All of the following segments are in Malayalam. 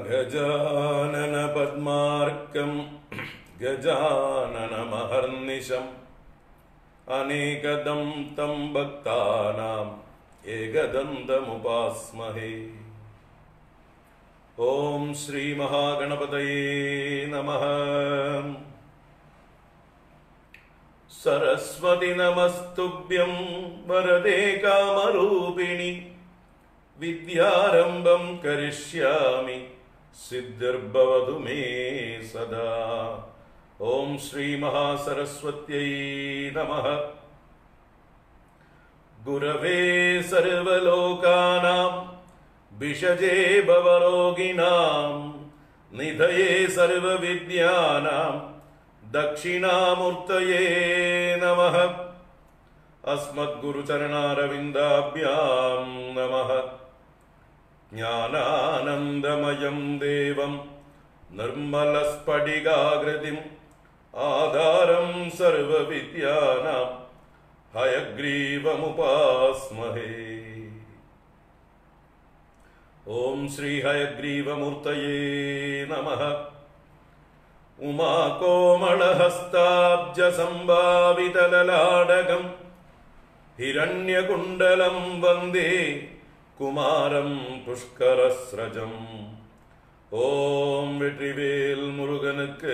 അഗജാനന പദ്മാർക്കം ഗജാനനമഹർനിശം അനേകദം തം ഭക്താനാം ഏകദന്തമുപാസ്മഹേ ഓം ശ്രീ മഹാഗണപതയേ നമഃ സരസ്വതി നമസ്തുഭ്യം വരദേ കാമരൂപിണി വിദ്യാരംഭം കരിഷ്യാമി സിദ്ധിർഭവതു മേ സദാ ഓം ശ്രീ മഹാസരസ്വത്यै നമഃ ഗുരവേ സർവലോകാനാം വിഷജേ ഭവരോഗിണാം നിധയേ സർവവിദ്യാനാം ദക്ഷിണാമൂർത്തയേ നമഃ അസ്മദ്ഗുരുചരണാരവിന്ദാഭ്യാം നമഃ ജ്ഞാനാനന്ദമയം ദേവം നിർമ്മലസ്ഫടികാകൃതിം ആധാരം സർവവിദ്യാനാം ഹയഗ്രീവമുപാസ്മഹേ ഓം ശ്രീ ഹയഗ്രീവമൂർത്തയേ നമഃ ഉമാകോമളഹസ്താബ്ജസംഭാവിതലലാടകം ഹിരണ്യകുണ്ടലം വന്ദേ കുമാരം പുഷ്കരസ്രജം ഓം വെற்றிவேல் முருகனுக்கு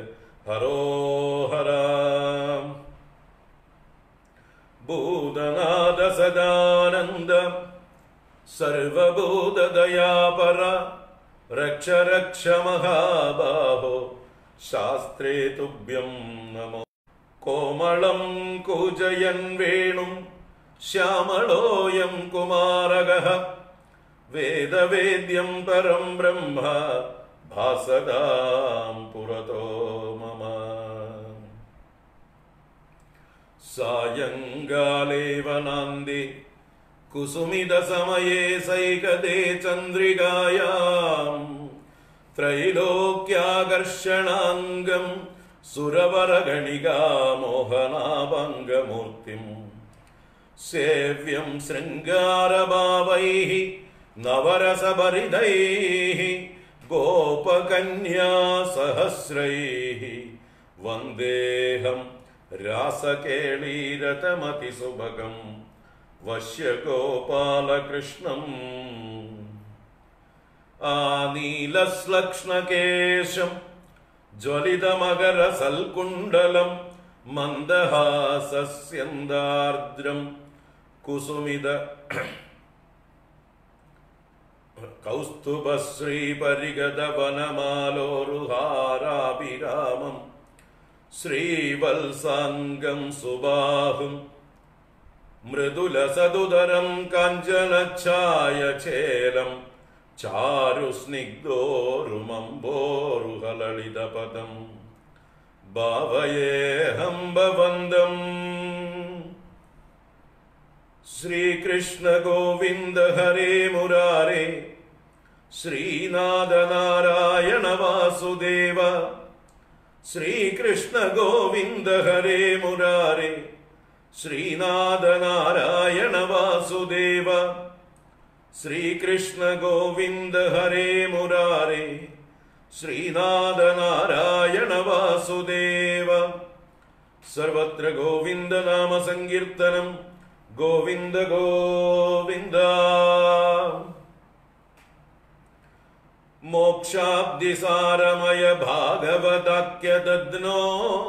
ஹரோஹரா பூதநாத சதானந்த സർവഭൂതദയാപര രക്ഷ രക്ഷ മഹാബാഹോ ശാസ്ത്രേ തുഭ്യം നമോ കോമളം കൂജയൻ വേണും ശ്യാമളോയം കുമാരക വേദവേദ്യം പരം ബ്രഹ്മ ഭാസതാം പുരതോ മമ സായങ്കാലേ വനാന്തി കുസുമിതസമയേ സൈകദേ ചന്ദ്രികായാം ത്രൈലോക്യാകർഷണാംഗം സുരവരഗണികാമോഹനാഭംഗമൂർത്തിം സേവ്യം ശൃംഗാരഭാവൈः നവരസഭരിതൈः गोपकन्यासहस्रैः वन्देऽहं रासकेळीरतमतिसुभगम् വശ്യഗോപാലകൃഷ്ണം ആനീലശ്ലക്ഷ്ണകേശം ജ്വലിതമകരസൽകുണ്ടലം മന്ദഹാസസ്യന്താർദ്രം കുസുമിത കൗസ്തുഭശ്രീപരിഗതവനമാലോരുഹാരാഭിരാമം ശ്രീവത്സാംഗം സുബാഹും മൃദുലസതുതരം കാഞ്ചനഛായചേലം ചാരുസ്നിഗ്ധോരുമമ്പോരുഹലളിതപദം ഭാവയേഹം ഭവന്തം ശ്രീകൃഷ്ണ ഗോവിന്ദ ഹരേ മുരാരേ ശ്രീനാഥ നാരായണ വാസുദേവ ശ്രീകൃഷ്ണ ഗോവിന്ദ ഹരേ മുരാരേ ശ്രീനാഥ നാരായണ വാസുദേവ ശ്രീകൃഷ്ണ ഗോവിന്ദ ഹരേ മുരാരേ ശ്രീനാഥ നാരായണ വാസുദേവ സർവത്ര ഗോവിന്ദ നാമ സങ്കീർത്തനം ഗോവിന്ദ ഗോവിന്ദ മോക്ഷാബ്ദിസാരമയ ഭാഗവതാക്യദഗ്നോ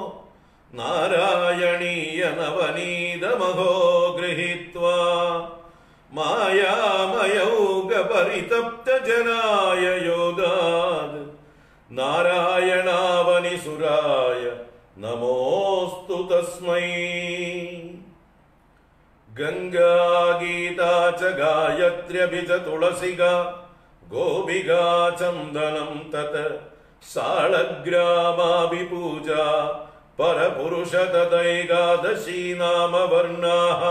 നാരായണീയ നവനീതമഹോ ഗൃഹീത്വാ മായാമയൗഗപരിതപ്തജനായ യോഗാത് നാരായണാവനി സുരായ നമോസ്തു തസ്മൈ ഗംഗാഗീതാ ച ഗായത്ര്യഭിജ തുളസിക ഗോപികാ ചന്ദനം തത് സാളഗ്രാമാഭിപൂജ പരപുരുഷ തദൈകാദശീ നാമ വർണ്ണാः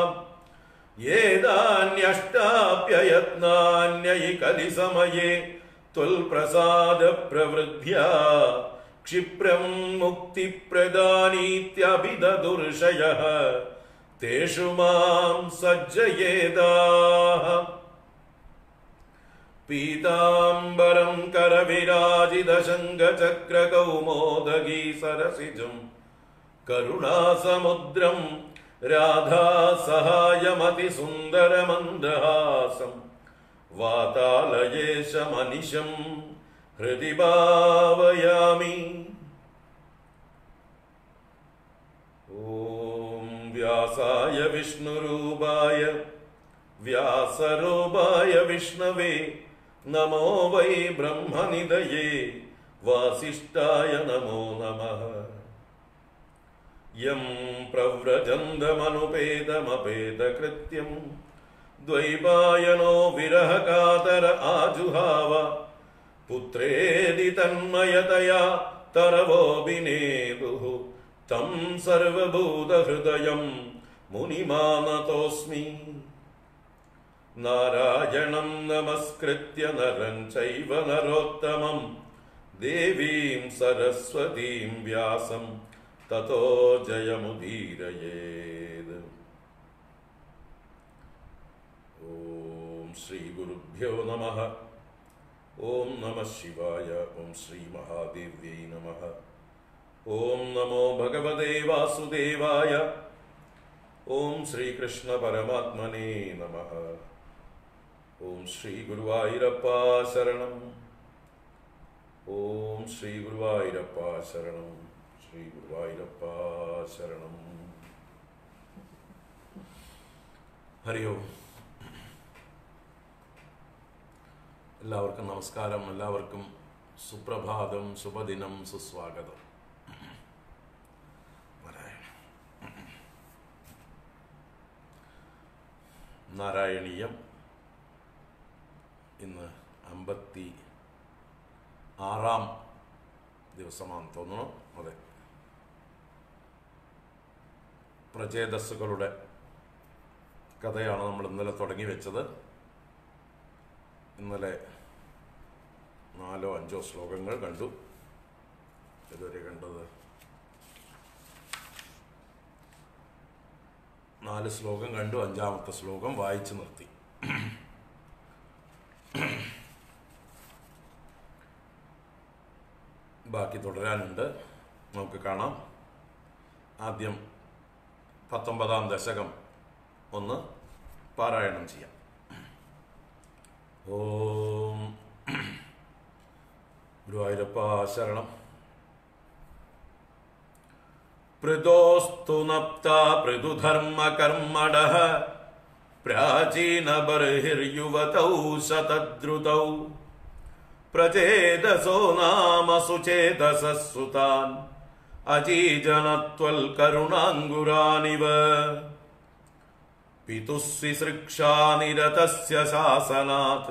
ഏതാന്യഷ്ടാപ്യയത്നാന്യയി കലിസമയേ ത്വൽപ്രസാദ പ്രവൃദ്ധ്യാ ക്ഷിപ്രം മുക്തിപ്രദാനീത്യഭിദുർഷയः തേഷു മാം സജ്ജയേതാः പീതാംബരം കരവിരാജിതശങ്കചക്രകൗമോദഗീ സരസിജം കരുണാസമുദ്രം രാധാസഹായമതിസുന്ദരമന്ദഹാസം വാതാലയേശമനിശം ഹൃദി ഭാവയാമി ഓം വ്യാസായ വിഷ്ണുരൂപായ വ്യാസരൂപായ വിഷ്ണവേ നമോ വൈ ബ്രഹ്മനിധയേ വാസിഷ്ഠായ നമോ നമഃ യം പ്രവ്രജന്തമനുപേതമപേതകൃത്യം ദ്വൈപായനോ വിരഹകാതര ആജുഹാവ പുത്രേതി തന്മയതയാ തരവോഭിനേതുः तं സർവഭൂതഹൃദയം മുനിമാനതോസ്മി നാരായണം നമസ്കൃത്യ നരം ചൈവ നരോത്തമം ദേവീം സരസ്വതീം വ്യാസം തതോ ജയമുദീരയേത് ഓം ശ്രീ ഗുരുഭ്യോ നമ ഓം നമ ശിവായ ഓം ശ്രീ മഹാദേവ്യൈ നമ ഓം നമോ ഭഗവതേ വാസുദേവായ ഓം ശ്രീകൃഷ്ണ പരമാത്മനേ നമ ഓം ശ്രീ ഗുരുവായൂരപ്പ ശരണം ഓം ശ്രീ ഗുരുവായൂരപ്പ ശരണം ശ്രീ ഗുരുവായൂരപ്പ ശരണം ഹരി ഓം എല്ലാവർക്കും നമസ്കാരം എല്ലാവർക്കും സുപ്രഭാതം ശുഭദിനം സുസ്വാഗതം നാരായണ നാരായണീയം ഇന്ന് അമ്പത്തി ആറാം ദിവസമാണെന്ന് തോന്നുന്നു അതെ പ്രചേതസ്സുകളുടെ കഥയാണ് നമ്മൾ ഇന്നലെ തുടങ്ങി വെച്ചത് ഇന്നലെ നാലോ അഞ്ചോ ശ്ലോകങ്ങൾ കണ്ടു ഇതുവരെ കണ്ടത് നാല് ശ്ലോകം കണ്ടു അഞ്ചാമത്തെ ശ്ലോകം വായിച്ചു നിർത്തി ബാക്കി തുടരാനുണ്ട് നമുക്ക് കാണാം ആദ്യം പത്തൊമ്പതാം ദശകം ഒന്ന് പാരായണം ചെയ്യാം ഓം ഗുരുവായൂരപ്പ ശരണം പൃതോസ്തു നപ്ത പൃഥുധർമ്മകർമ്മടഃ പ്രാചീനബർഹിർയുവതൗ ശതദ്രുതൗ പ്രചേതസോ നാമ സുചേതസസുതാൻ അജീജനത്വൽകരുണാങ്കുരാനിവ പിതുസ്വിസൃക്ഷാനിരതസ്യ ശാസനാത്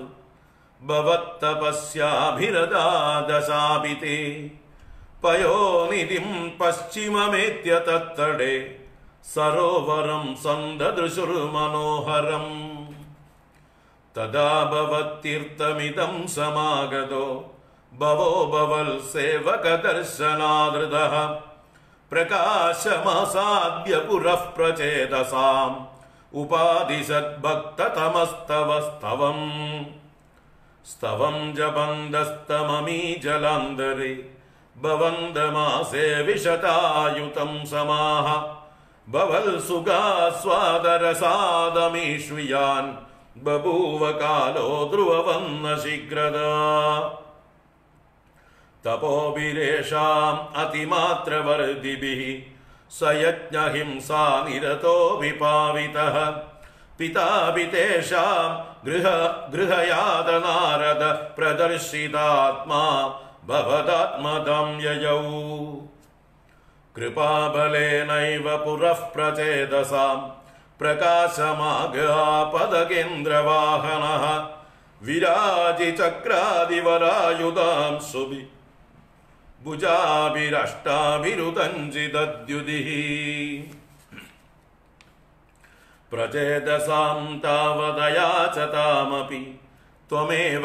ഭവത്തപസ്യാഭിരദാദശാപിതേ പയോനിധിം പശ്ചിമമേത്യ തത്തടേ സരോവരം സന്ദദൃശുർമനോഹരം തദാ ഭവത്തീർത്ഥമിദം സമാഗതോ ഭവോ ഭവൽ സേവകദർശനാദൃതഃ പ്രകാശമാസാദ്യ പുരഃ പ്രചേതസാം ഉപാദിശദ്ഭക്തതമസ്തവ സ്തവം സ്തവം ജപന്തസ്തമമീ ജലാന്തരെ ഭവന്തമാസേ വിശതായുതം സമാഹ ഭവൽ സുഖാസ്വാദരസാദമീഷ്വിയാൻ ബഭൂവ കാലോ ധ്രുവവന്ന ശീഘ്രതാ തപോഭിരേഷാം അതിമാത്രവർദ്ധിഭിः സയജ്ഞഹിംസാ നിരതോ വിപാവിതः പിതാപി തേഷാം ഗൃഹ ഗൃഹയാതനാരദ പ്രദർശിതാത്മാ ഭവതാത്മദം യയൗ കൃപാബലേനൈവ പുരഃ പ്രചേതസാം പ്രകാശമാഗാപദകേന്ദ്രവാഹനः വിരാജി ചക്രാദിവരായുധാം സുബി ഭുജാഭിരഷ്ടാഭിരുതഞ്ചിതദ്യുതിः प्रचेदसां तावदया च तामपि त्वमेव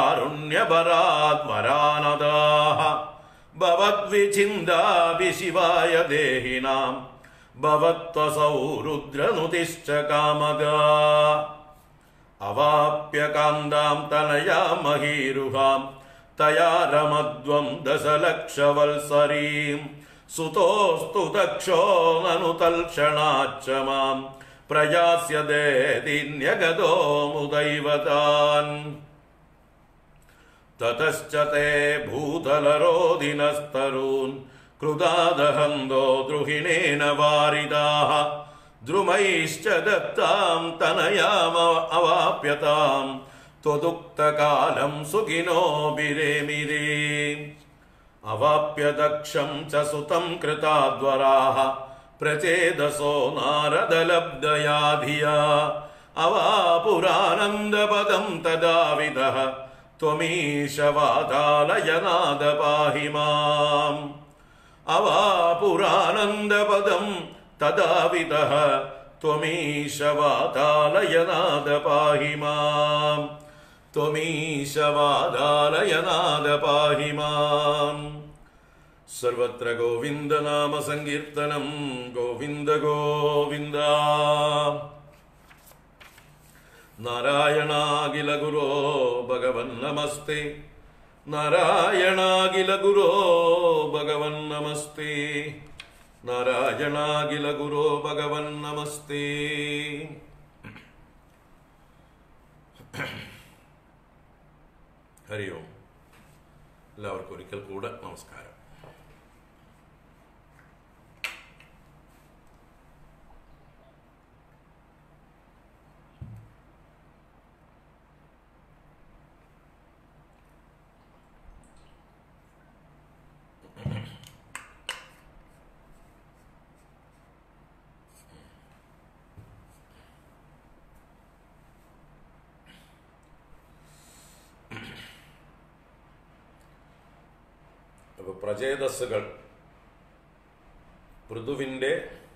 कारुण्यपराद्वरानदाः भवद्विचिन्दापि शिवाय देहिनां भवत्वसौ रुद्रनुतिश्च कामगा അവാപ്യ കാന്താം തനയാം മഹീരുഹാം തയാ രമധ്വം ദശലക്ഷവത്സരീം സുതോസ്തു ദക്ഷോ നനു തൽക്ഷണാച്ച മാം പ്രയാസ്യദേതിന്യഗതോ മുദൈവതാൻ തതശ്ച തേ ഭൂതലരോധിനസ്തരൂൻ കൃതാദഹന്തോ ദ്രുഹിണേന വാരിതാः ദ്രുമൈശ്ച ദത്താം തനയാമ അവാപ്യതാം त्वदुक्तकालं सुखिनो बिरेमिरे अवाप्य दक्षं च सुतं कृताद्वराः प्रचेदसो नारदलब्धया धिया अवापुरानन्दपदं तदाविदः त्वमीशवादालयनाद पाहि माम् अवापुरानन्दपदं तदाविदः त्वमीशवादालयनाद पाहि माम् त्वमीशवादालयनाद पाहि माम् सर्वत्र गोविन्दनामसङ्कीर्तनं गोविन्द गोविन्द नारायणाखिलगुरो भगवन्नमस्ते नारायणाखिलगुरो भगवन्नमस्ते നാരായണാഖിലഗുരോ ഭഗവൻ നമസ്തേ ഹരി ഓം എല്ലാവർക്കും ഒരിക്കൽ കൂടെ നമസ്കാരം അപ്പൊ പ്രചേതസ്സുകൾ പൃഥുവിന്റെ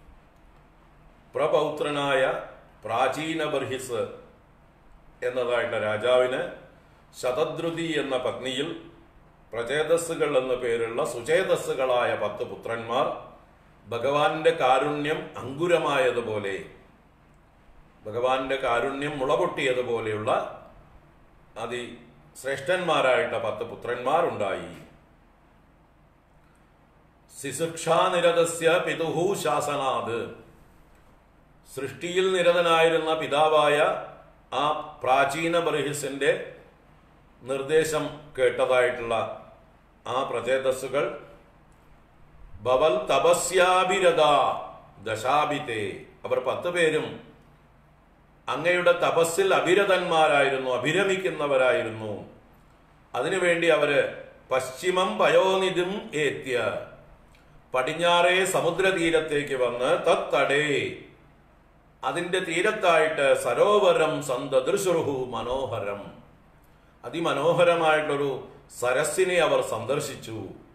പ്രപൗത്രനായ പ്രാചീന ബർഹിസ് എന്നതായിട്ടുള്ള രാജാവിന് ശതദ്രുതി എന്ന പത്നിയിൽ പ്രചേതസ്സുകൾ എന്ന പേരുള്ള സുചേതസ്സുകളായ പത്ത് പുത്രന്മാർ ഭഗവാന്റെ കാരുണ്യം അങ്കുരമായതുപോലെ ഭഗവാന്റെ കാരുണ്യം മുളപൊട്ടിയതുപോലെയുള്ള അതി ശ്രേഷ്ഠന്മാരായിട്ട പത്ത് പുത്രന്മാരുണ്ടായി ശിശുക്ഷാനിരതസ്യ പിതുഹു ശാസനാത് സൃഷ്ടിയിൽ നിരതനായിരുന്ന പിതാവായ ആ പ്രാചീന ബർഹിസിന്റെ നിർദ്ദേശം കേട്ടതായിട്ടുള്ള ആ പ്രചേതസ്സുകൾ ഭവൽ തപസ്യാഭിരത ദശാഭിത്തെ അവർ പത്ത് പേരും അങ്ങയുടെ തപസ്സിൽ അഭിരതന്മാരായിരുന്നു അഭിരമിക്കുന്നവരായിരുന്നു അതിനുവേണ്ടി അവര് പശ്ചിമം പയോനിധിം ഏത്യ പടിഞ്ഞാറേ സമുദ്രതീരത്തേക്ക് വന്ന് തത്തടേ അതിന്റെ തീരത്തായിട്ട് സരോവരം സന്തദൃശുഹു മനോഹരം അതിമനോഹരമായിട്ടൊരു സരസിനെ അവർ സന്ദർശിച്ചു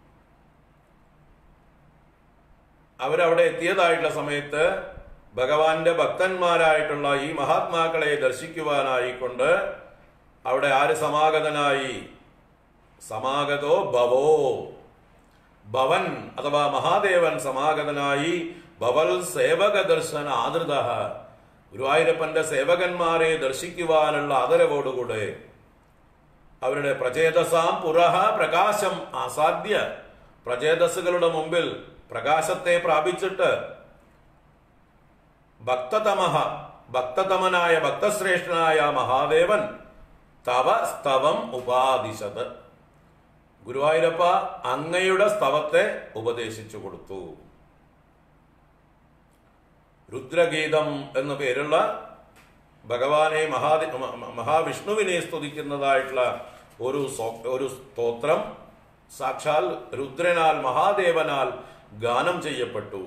അവരവിടെ എത്തിയതായിട്ടുള്ള സമയത്ത് ഭഗവാന്റെ ഭക്തന്മാരായിട്ടുള്ള ഈ മഹാത്മാക്കളെ ദർശിക്കുവാനായിക്കൊണ്ട് അവിടെ ആര് സമാഗതനായി സമാഗതോ ഭവോ ഭവൻ അഥവാ മഹാദേവൻ സമാഗതനായി ഭവൽ സേവക ദർശന ആദൃത ഗുരുവായൂരപ്പന്റെ സേവകന്മാരെ ദർശിക്കുവാനുള്ള ആദരവോടുകൂടെ അവരുടെ പ്രചേതസാം പുറഹ പ്രകാശം ആസാദ്യ പ്രചേതസ്സുകളുടെ മുമ്പിൽ പ്രകാശത്തെ പ്രാപിച്ചിട്ട് ഭക്തതമഹ ഭക്തതമനായ ഭക്തശ്രേഷ്ഠനായ മഹാദേവൻ തവ സ്തവം ഉപാദിശത് ഗുരുവായൂരപ്പ അങ്ങയുടെ സ്തവത്തെ ഉപദേശിച്ചു കൊടുത്തു രുദ്രഗീതം എന്ന പേരുള്ള ഭഗവാനെ മഹാദി മ- മഹാവിഷ്ണുവിനെ സ്തുതിക്കുന്നതായിട്ടുള്ള ഒരു സോ- ഒരു സ്തോത്രം സാക്ഷാൽ രുദ്രനാൽ മഹാദേവനാൽ ഗാനം ചെയ്യപ്പെട്ടു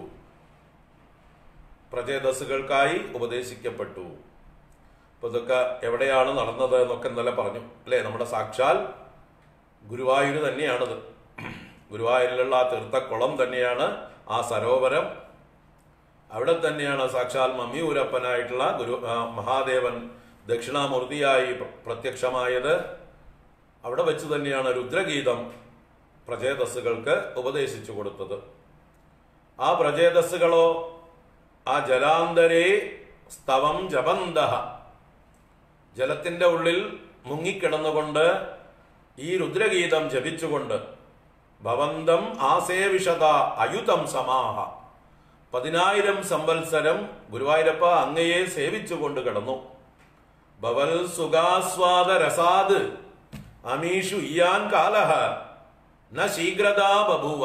പ്രചേതസ്സുകൾക്കായി ഉപദേശിക്കപ്പെട്ടു അപ്പൊ ഇതൊക്കെ എവിടെയാണ് നടന്നത് എന്നൊക്കെ ഇന്നലെ പറഞ്ഞു അല്ലേ നമ്മുടെ സാക്ഷാൽ ഗുരുവായൂർ തന്നെയാണത് ഗുരുവായൂരിലുള്ള ആ തീർത്ഥക്കുളം തന്നെയാണ് ആ സരോവരം അവിടെ തന്നെയാണ് സാക്ഷാൽ മമ്മിയൂരപ്പനായിട്ടുള്ള ഗുരു ആ, മഹാദേവൻ ദക്ഷിണാമൂർത്തിയായി പ്ര- പ്രത്യക്ഷമായത് അവിടെ വെച്ച് തന്നെയാണ് രുദ്രഗീതം പ്രചേതസ്സുകൾക്ക് ഉപദേശിച്ചു കൊടുത്തത് ആ പ്രചേതസ്സുകളോ ആ ജലാന്തരേ സ്തവം ജപന്ത ജലത്തിന്റെ ഉള്ളിൽ മുങ്ങിക്കിടന്നുകൊണ്ട് ഈ രുദ്രഗീതം ജപിച്ചുകൊണ്ട് ഭവന്തം ആസേവിഷത അയുതം സമാഹ പതിനായിരം സംവത്സരം ഗുരുവായൂരപ്പ അങ്ങയെ സേവിച്ചുകൊണ്ട് കിടന്നു ഭവൽ സുഖാസ്വാദ രസാദ് അമീഷു ഇയാൻ കാലഹ ന ശീഘ്രതാ ബഭൂവ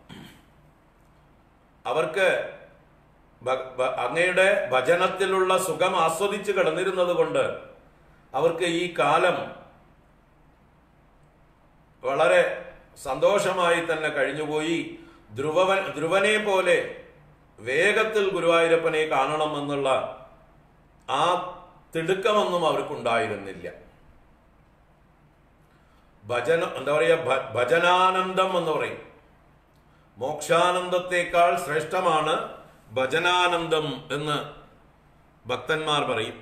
അവർക്ക് ഭ- ഭ- അങ്ങയുടെ ഭജനത്തിലുള്ള സുഖം ആസ്വദിച്ച് കിടന്നിരുന്നത് കൊണ്ട് അവർക്ക് ഈ കാലം വളരെ സന്തോഷമായി തന്നെ കഴിഞ്ഞുപോയി ധ്രുവൻ ധ്രുവനെ പോലെ വേഗത്തിൽ ഗുരുവായൂരപ്പനെ കാണണമെന്നുള്ള ആ തിടുക്കമൊന്നും അവർക്കുണ്ടായിരുന്നില്ല ഭജന എന്താ പറയുക ഭ- ഭജനാനന്ദം എന്ന് പറയും മോക്ഷാനന്ദത്തെക്കാൾ ശ്രേഷ്ഠമാണ് ഭജനാനന്ദം എന്ന് ഭക്തന്മാർ പറയും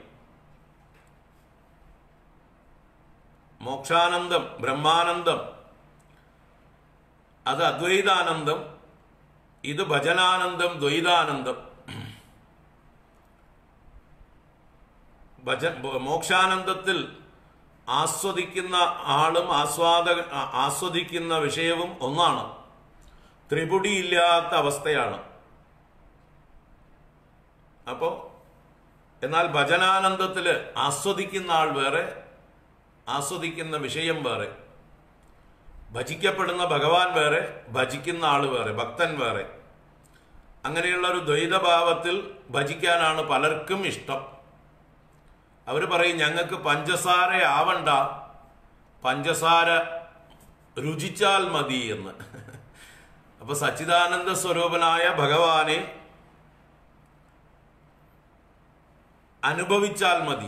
മോക്ഷാനന്ദം ബ്രഹ്മാനന്ദം അത് അദ്വൈതാനന്ദം ഇത് ഭജനാനന്ദം ദ്വൈതാനന്ദം ഭജ മോക്ഷാനന്ദത്തിൽ ആസ്വദിക്കുന്ന ആളും ആസ്വാദ ആ- ആസ്വദിക്കുന്ന വിഷയവും ഒന്നാണ് ത്രിപുടിയില്ലാത്ത അവസ്ഥയാണ് അപ്പോ എന്നാൽ ഭജനാനന്ദത്തില് ആസ്വദിക്കുന്ന ആൾ വേറെ ആസ്വദിക്കുന്ന വിഷയം വേറെ ഭജിക്കപ്പെടുന്ന ഭഗവാൻ വേറെ ഭജിക്കുന്ന ആൾ വേറെ ഭക്തൻ വേറെ അങ്ങനെയുള്ള ഒരു ദ്വൈതഭാവത്തിൽ ഭജിക്കാനാണ് പലർക്കും ഇഷ്ടം അവർ പറയും ഞങ്ങൾക്ക് പഞ്ചസാര ആവണ്ട പഞ്ചസാര രുചിച്ചാൽ മതി എന്ന് അപ്പൊ സച്ചിദാനന്ദ സ്വരൂപനായ ഭഗവാനെ അനുഭവിച്ചാൽ മതി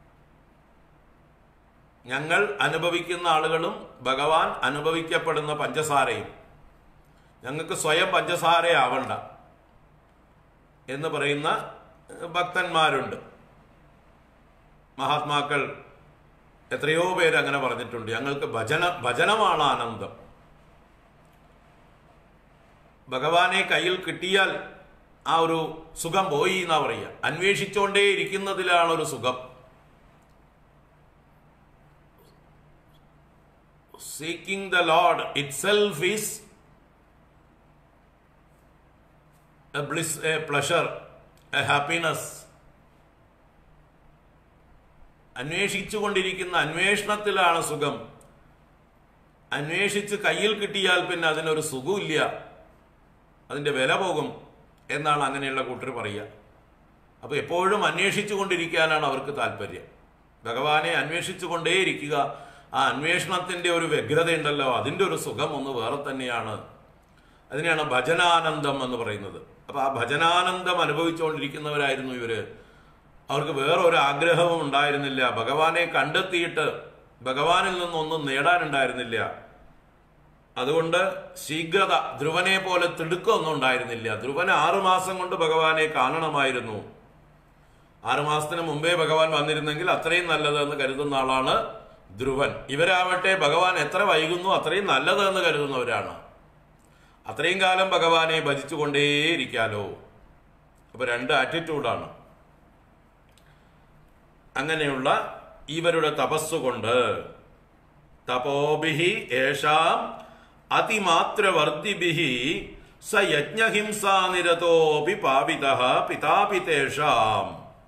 ഞങ്ങൾ അനുഭവിക്കുന്ന ആളുകളും ഭഗവാൻ അനുഭവിക്കപ്പെടുന്ന പഞ്ചസാരയും ഞങ്ങൾക്ക് സ്വയം പഞ്ചസാരയാവണ്ട എന്ന് പറയുന്ന ഭക്തന്മാരുണ്ട് മഹാത്മാക്കൾ എത്രയോ പേര് അങ്ങനെ പറഞ്ഞിട്ടുണ്ട് ഞങ്ങൾക്ക് ഭജന ഭജനമാണ് ആനന്ദം ഭഗവാനെ കയ്യിൽ കിട്ടിയാൽ ആ ഒരു സുഖം പോയി എന്നാ പറയുക അന്വേഷിച്ചുകൊണ്ടേ ഇരിക്കുന്നതിലാണ് ഒരു സുഖം seeking the Lord itself is a bliss a pleasure a happiness അന്വേഷിച്ചുകൊണ്ടിരിക്കുന്ന അന്വേഷണത്തിലാണ് സുഖം അന്വേഷിച്ച് കയ്യിൽ കിട്ടിയാൽ പിന്നെ അതിനൊരു സുഖമില്ല അതിന്റെ വില പോകും എന്നാണ് അങ്ങനെയുള്ള കൂട്ടർ പറയുക അപ്പൊ എപ്പോഴും അന്വേഷിച്ചു കൊണ്ടിരിക്കാനാണ് അവർക്ക് താല്പര്യം ഭഗവാനെ അന്വേഷിച്ചു കൊണ്ടേയിരിക്കുക ആ അന്വേഷണത്തിന്റെ ഒരു വ്യഗ്രത ഉണ്ടല്ലോ അതിന്റെ ഒരു സുഖം ഒന്ന് വേറെ തന്നെയാണ് അതിനെയാണ് ഭജനാനന്ദം എന്ന് പറയുന്നത് അപ്പൊ ആ ഭജനാനന്ദം അനുഭവിച്ചുകൊണ്ടിരിക്കുന്നവരായിരുന്നു ഇവര് അവർക്ക് വേറെ ഒരു ആഗ്രഹവും ഉണ്ടായിരുന്നില്ല ഭഗവാനെ കണ്ടെത്തിയിട്ട് ഭഗവാനിൽ നിന്നൊന്നും നേടാനുണ്ടായിരുന്നില്ല അതുകൊണ്ട് ശീഘ്രത ധ്രുവനെ പോലെ തിടുക്കമൊന്നും ഉണ്ടായിരുന്നില്ല ധ്രുവന് ആറുമാസം കൊണ്ട് ഭഗവാനെ കാണണമായിരുന്നു ആറുമാസത്തിന് മുമ്പേ ഭഗവാൻ വന്നിരുന്നെങ്കിൽ അത്രയും നല്ലത് എന്ന് കരുതുന്ന ആളാണ് ധ്രുവൻ ഇവരാവട്ടെ ഭഗവാൻ എത്ര വൈകുന്നു അത്രയും നല്ലത് എന്ന് കരുതുന്നവരാണ് അത്രയും കാലം ഭഗവാനെ ഭജിച്ചുകൊണ്ടേയിരിക്കാലോ അപ്പൊ രണ്ട് ആറ്റിറ്റ്യൂഡാണ് അങ്ങനെയുള്ള ഇവരുടെ തപസ്സുകൊണ്ട് തപോഭിഹി ഏഷാം അതിമാത്രവർദ്ധിഭിഹി സ യജ്ഞഹിംസാനിരതോപി പാപിത പിതാപി തേഷാം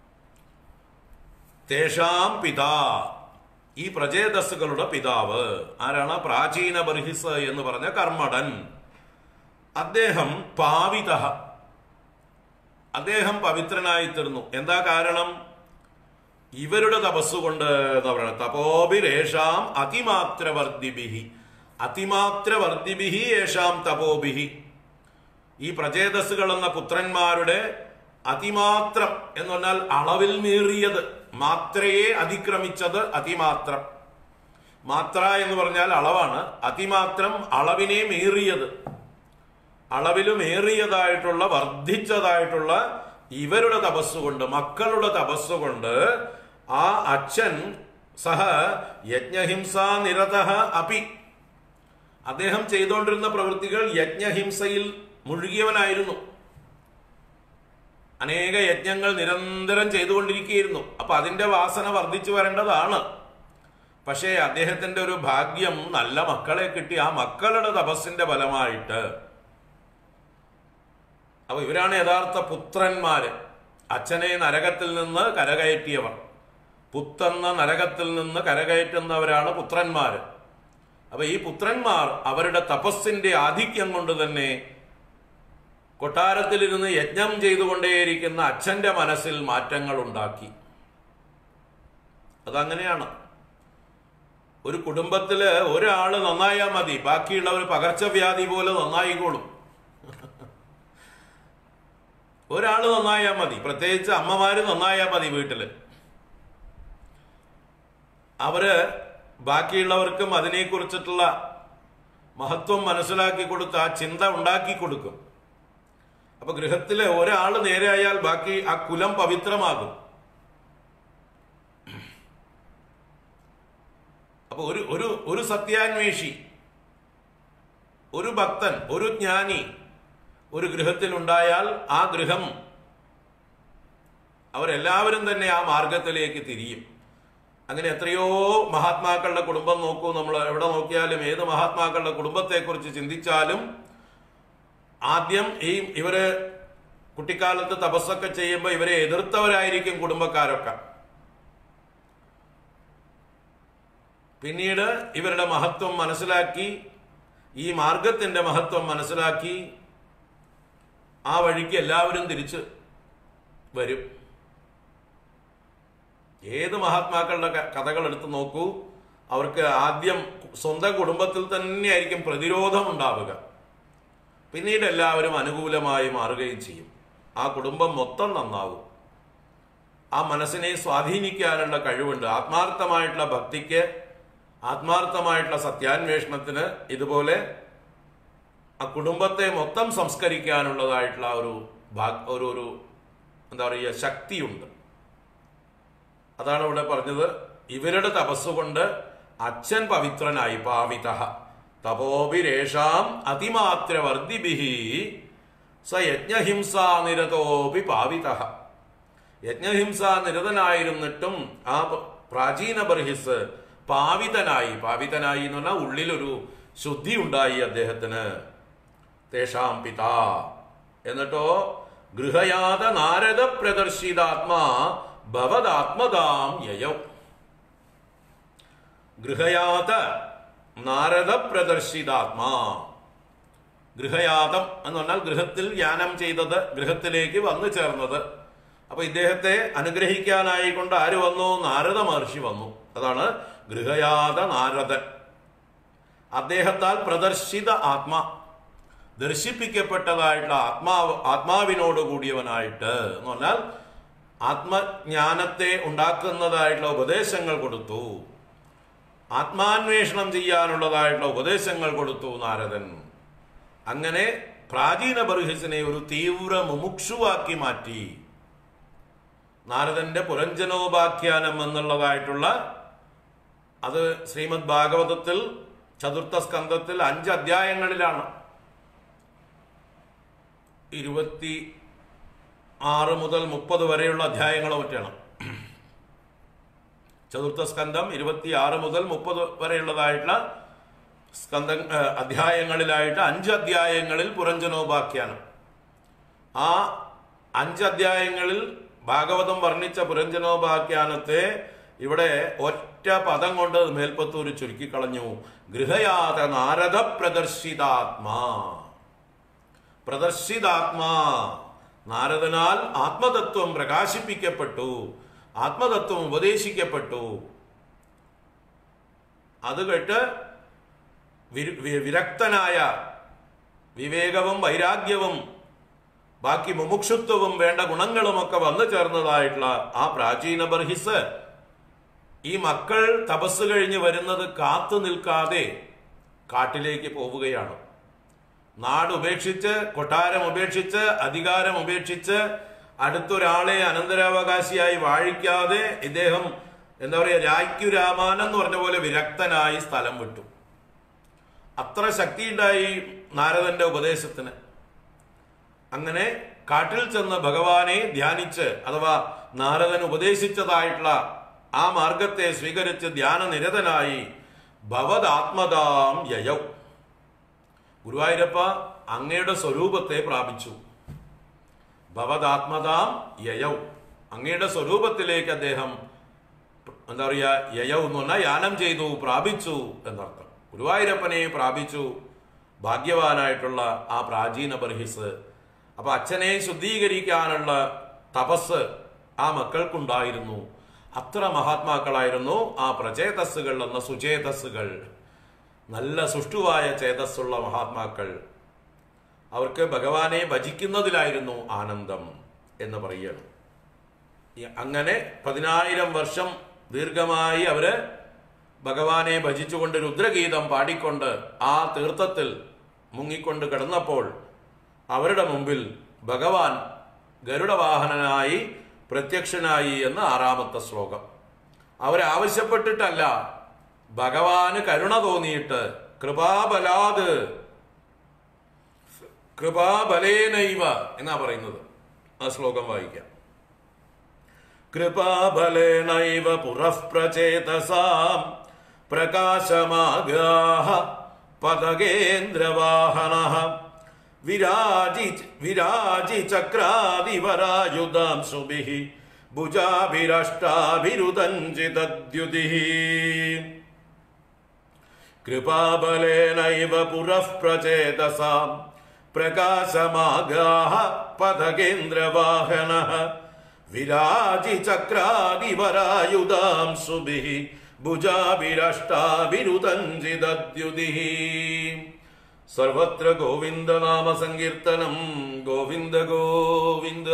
തേഷാം പിതാ ഈ പ്രജേതസ്സുകളുടെ പിതാവ് ആരാണ് പ്രാചീന ബർഹിസ് എന്ന് പറഞ്ഞ കർമ്മടൻ അദ്ദേഹം പാവിത അദ്ദേഹം പവിത്രനായി തീർന്നു എന്താ കാരണം ഇവരുടെ തപസ്സുകൊണ്ട് എന്താ പറയുക തപോഭിരേഷാം അതിമാത്രവർദ്ധിഭിഹി അതിമാത്രവർദ്ധിഭിഹി യേഷാം തപോഭിഹി ഈ പ്രചേതസ്സുകൾ എന്ന പുത്രന്മാരുടെ അതിമാത്രം എന്ന് പറഞ്ഞാൽ അളവിൽ മീറിയത് മാത്രയെ അതിക്രമിച്ചത് അതിമാത്രം മാത്ര എന്ന് പറഞ്ഞാൽ അളവാണ് അതിമാത്രം അളവിനെ മീറിയത് അളവിലുമേറിയതായിട്ടുള്ള വർദ്ധിച്ചതായിട്ടുള്ള ഇവരുടെ തപസ്സുകൊണ്ട് മക്കളുടെ തപസ്സുകൊണ്ട് ആ അച്ഛൻ സഹ യജ്ഞഹിംസാ നിരത അപി അദ്ദേഹം ചെയ്തുകൊണ്ടിരുന്ന പ്രവൃത്തികൾ യജ്ഞഹിംസയിൽ മുഴുകിയവനായിരുന്നു അനേക യജ്ഞങ്ങൾ നിരന്തരം ചെയ്തുകൊണ്ടിരിക്കുകയായിരുന്നു അപ്പൊ അതിന്റെ വാസന വർദ്ധിച്ചു വരേണ്ടതാണ് പക്ഷേ അദ്ദേഹത്തിന്റെ ഒരു ഭാഗ്യം നല്ല മക്കളെ കിട്ടി ആ മക്കളുടെ തപസ്സിന്റെ ഫലമായിട്ട് അപ്പൊ ഇവരാണ് യഥാർത്ഥ പുത്രന്മാര് അച്ഛനെ നരകത്തിൽ നിന്ന് കരകയറ്റിയവർ പുത്തെന്ന നരകത്തിൽ നിന്ന് കരകയറ്റുന്നവരാണ് പുത്രന്മാര് അപ്പൊ ഈ പുത്രന്മാർ അവരുടെ തപസ്സിന്റെ ആധിക്യം കൊണ്ട് തന്നെ കൊട്ടാരത്തിലിരുന്ന് യജ്ഞം ചെയ്തുകൊണ്ടേയിരിക്കുന്ന അച്ഛന്റെ മനസ്സിൽ മാറ്റങ്ങൾ ഉണ്ടാക്കി അതങ്ങനെയാണ് ഒരു കുടുംബത്തില് ഒരാള് നന്നായാൽ മതി ബാക്കിയുള്ളവർ പകർച്ചവ്യാധി പോലെ നന്നായിക്കോളും ഒരാള് നന്നായാൽ മതി പ്രത്യേകിച്ച് അമ്മമാര് നന്നായാൽ മതി വീട്ടില് അവര് ബാക്കിയുള്ളവർക്കും അതിനെക്കുറിച്ചിട്ടുള്ള മഹത്വം മനസ്സിലാക്കി കൊടുത്ത് ആ ചിന്ത ഉണ്ടാക്കി കൊടുക്കും അപ്പൊ ഗൃഹത്തിലെ ഒരാൾ നേരെയായാൽ ബാക്കി ആ കുലം പവിത്രമാകും അപ്പൊ ഒരു ഒരു ഒരു സത്യാന്വേഷി ഒരു ഭക്തൻ ഒരു ജ്ഞാനി ഒരു ഗൃഹത്തിൽ ഉണ്ടായാൽ ആ ഗൃഹം അവരെല്ലാവരും തന്നെ ആ മാർഗത്തിലേക്ക് തിരിയും അങ്ങനെ എത്രയോ മഹാത്മാക്കളുടെ കുടുംബം നോക്കൂ നമ്മൾ എവിടെ നോക്കിയാലും ഏത് മഹാത്മാക്കളുടെ കുടുംബത്തെക്കുറിച്ച് ചിന്തിച്ചാലും ആദ്യം ഈ ഇവര് കുട്ടിക്കാലത്ത് തപസ്സൊക്കെ ചെയ്യുമ്പോൾ ഇവരെ എതിർത്തവരായിരിക്കും കുടുംബക്കാരൊക്കെ പിന്നീട് ഇവരുടെ മഹത്വം മനസ്സിലാക്കി ഈ മാർഗത്തിന്റെ മഹത്വം മനസ്സിലാക്കി ആ വഴിക്ക് എല്ലാവരും തിരിച്ച് വരും ഏത് മഹാത്മാക്കളുടെ ക- കഥകൾ എടുത്ത് നോക്കൂ അവർക്ക് ആദ്യം സ്വന്തം കുടുംബത്തിൽ തന്നെയായിരിക്കും പ്രതിരോധം ഉണ്ടാവുക പിന്നീട് എല്ലാവരും അനുകൂലമായി മാറുകയും ചെയ്യും ആ കുടുംബം മൊത്തം നന്നാവും ആ മനസ്സിനെ സ്വാധീനിക്കാനുള്ള കഴിവുണ്ട് ആത്മാർത്ഥമായിട്ടുള്ള ഭക്തിക്ക് ആത്മാർത്ഥമായിട്ടുള്ള സത്യാന്വേഷണത്തിന് ഇതുപോലെ ആ കുടുംബത്തെ മൊത്തം സംസ്കരിക്കാനുള്ളതായിട്ടുള്ള ഒരു ഭാഗ് ഒരു ഒരു എന്താ പറയുക ശക്തിയുണ്ട് അതാണ് ഇവിടെ പറഞ്ഞത് ഇവരുടെ തപസ്സുകൊണ്ട് അച്ഛൻ പവിത്രനായി പാവിത തപോഭിരേഷാം അതിമാത്ര വർദ്ധിഭിഹി സ യജ്ഞഹിംസാ നിരതോപി പാവിത യജ്ഞഹിംസ നിരതനായിരുന്നിട്ടും ആ പ- പ്രാചീന ബർഹിസ് പാവിതനായി പാവിതനായി എന്ന് പറഞ്ഞാൽ ഉള്ളിലൊരു ശുദ്ധി ഉണ്ടായി അദ്ദേഹത്തിന് തേഷാം പിതാ എന്നിട്ടോ ഗൃഹയാത നാരദ പ്രദർശിതാത്മാ ഭവദാത്മതാം യയൗ ഗൃഹയാത നാരദ പ്രദർശിതാത്മാ ഗൃഹയാതം എന്ന് പറഞ്ഞാൽ ഗൃഹത്തിൽ യാനം ചെയ്തത് ഗൃഹത്തിലേക്ക് വന്നു ചേർന്നത് അപ്പൊ ഇദ്ദേഹത്തെ അനുഗ്രഹിക്കാനായി കൊണ്ട് ആര് വന്നു നാരദ മഹർഷി വന്നു അതാണ് ഗൃഹയാത നാരദൻ അദ്ദേഹത്താൽ പ്രദർശിത ആത്മാ ദർശിപ്പിക്കപ്പെട്ടതായിട്ടുള്ള ആത്മാവ് ആത്മാവിനോട് കൂടിയവനായിട്ട് എന്ന് പറഞ്ഞാൽ ആത്മജ്ഞാനത്തെ ഉണ്ടാക്കുന്നതായിട്ടുള്ള ഉപദേശങ്ങൾ കൊടുത്തു ആത്മാന്വേഷണം ചെയ്യാനുള്ളതായിട്ടുള്ള ഉപദേശങ്ങൾ കൊടുത്തു നാരദൻ അങ്ങനെ പ്രാചീന ബർഹിസിനെ ഒരു തീവ്ര മുമുക്ഷുവാക്കി മാറ്റി നാരദന്റെ പുരഞ്ജനോപാഖ്യാനം എന്നുള്ളതായിട്ടുള്ള അത് ശ്രീമദ് ഭാഗവതത്തിൽ ചതുർത്ഥ സ്കന്ധത്തിൽ അഞ്ച് അധ്യായങ്ങളിലാണ് ഇരുപത്തി ആറ് മുതൽ മുപ്പത് വരെയുള്ള അധ്യായങ്ങളോ മറ്റാണ് ചതുർത്ഥ സ്കന്ധം ഇരുപത്തി ആറ് മുതൽ മുപ്പത് വരെയുള്ളതായിട്ടുള്ള സ്കന്ധ ഏഹ്, അധ്യായങ്ങളിലായിട്ട് അഞ്ച് അധ്യായങ്ങളിൽ പുരഞ്ജനോപാഖ്യാനം ആ അഞ്ച് അധ്യായങ്ങളിൽ ഭാഗവതം വർണ്ണിച്ച പുരഞ്ജനോപാഖ്യാനത്തെ ഇവിടെ ഒറ്റ പദം കൊണ്ട് മേൽപ്പത്തൂര് ചുരുക്കിക്കളഞ്ഞു ഗൃഹയാത നാരദ പ്രദർശിതാത്മാ പ്രദർശിതാത്മാ നാരദനാൽ ആത്മതത്വം പ്രകാശിപ്പിക്കപ്പെട്ടു ആത്മതത്വം ഉപദേശിക്കപ്പെട്ടു അത് കേട്ട് വിരു- വി- വിരക്തനായ വിവേകവും വൈരാഗ്യവും ബാക്കി മുമുക്ഷുത്വവും വേണ്ട ഗുണങ്ങളുമൊക്കെ വന്നു ചേർന്നതായിട്ടുള്ള ആ പ്രാചീന ബർഹിസ് ഈ മക്കൾ തപസ് കഴിഞ്ഞ് വരുന്നത് കാത്തു നിൽക്കാതെ കാട്ടിലേക്ക് പോവുകയാണ് നാട് ഉപേക്ഷിച്ച് കൊട്ടാരം ഉപേക്ഷിച്ച് അധികാരം ഉപേക്ഷിച്ച് അടുത്തൊരാളെ അനന്തരാവകാശിയായി വാഴിക്കാതെ ഇദ്ദേഹം എന്താ പറയുക രായ്ക്കു രാമാൻ എന്ന് പറഞ്ഞ പോലെ വിരക്തനായി സ്ഥലം വിട്ടു അത്ര ശക്തിയുണ്ടായി നാരദന്റെ ഉപദേശത്തിന് അങ്ങനെ കാട്ടിൽ ചെന്ന് ഭഗവാനെ ധ്യാനിച്ച് അഥവാ നാരദൻ ഉപദേശിച്ചതായിട്ടുള്ള ആ മാർഗത്തെ സ്വീകരിച്ച് ധ്യാനനിരതനായി ഭവദാത്മതാം യയൗ ഗുരുവായൂരപ്പ അങ്ങയുടെ സ്വരൂപത്തെ പ്രാപിച്ചു ഭവദാത്മതാം യയൗ അങ്ങയുടെ സ്വരൂപത്തിലേക്ക് അദ്ദേഹം എന്താ പറയുക യയൗ എന്ന് പറഞ്ഞാൽ യാനം ചെയ്തു പ്രാപിച്ചു എന്നർത്ഥം ഗുരുവായൂരപ്പനെ പ്രാപിച്ചു ഭാഗ്യവാനായിട്ടുള്ള ആ പ്രാചീന ബർഹിസ് അപ്പൊ അച്ഛനെ ശുദ്ധീകരിക്കാനുള്ള തപസ് ആ മക്കൾക്കുണ്ടായിരുന്നു അത്ര മഹാത്മാക്കളായിരുന്നു ആ പ്രചേതസ്സുകൾ എന്ന സുചേതസ്സുകൾ നല്ല സുഷ്ടുവായ ചേതസ്സുള്ള മഹാത്മാക്കൾ അവർക്ക് ഭഗവാനെ ഭജിക്കുന്നതിലായിരുന്നു ആനന്ദം എന്ന് പറയണം ഈ അങ്ങനെ പതിനായിരം വർഷം ദീർഘമായി അവര് ഭഗവാനെ ഭജിച്ചുകൊണ്ട് രുദ്രഗീതം പാടിക്കൊണ്ട് ആ തീർത്ഥത്തിൽ മുങ്ങിക്കൊണ്ട് കിടന്നപ്പോൾ അവരുടെ മുമ്പിൽ ഭഗവാൻ ഗരുഡവാഹനനായി പ്രത്യക്ഷനായി എന്ന് ആറാമത്തെ ശ്ലോകം അവരാവശ്യപ്പെട്ടിട്ടല്ല ഭഗവാന് കരുണ തോന്നിയിട്ട് കൃപാബലാത് കൃപാബലേനൈവ എന്നാ പറയുന്നത് ആ ശ്ലോകം വായിക്കാം കൃപാബലേനൈവ പുരഃ പ്രചേതസാം പ്രകാശമാഗാഹ പതകേന്ദ്രവാഹന വിരാജി വിരാജി ചക്രാദിവരായുധാം സുഭിഃ ഭുജാഭിരഷ്ടാഭിരുദഞ്ചിതദ്യുതിഃ കൃപാബലേനൈവ പുരഃ പ്രചേതസാം പ്രകാശമാഗാഹ പഥകേന്ദ്രവാഹന വിരാജി ചക്രാദിവരായുധാം സുഭിഃ ഭുജാഭിരഷ്ടാഭിരുദഞ്ചിതദ്യുതിഃ സർവത്ര ഗോവിന്ദനാമ സങ്കീർത്തനം ഗോവിന്ദ ഗോവിന്ദ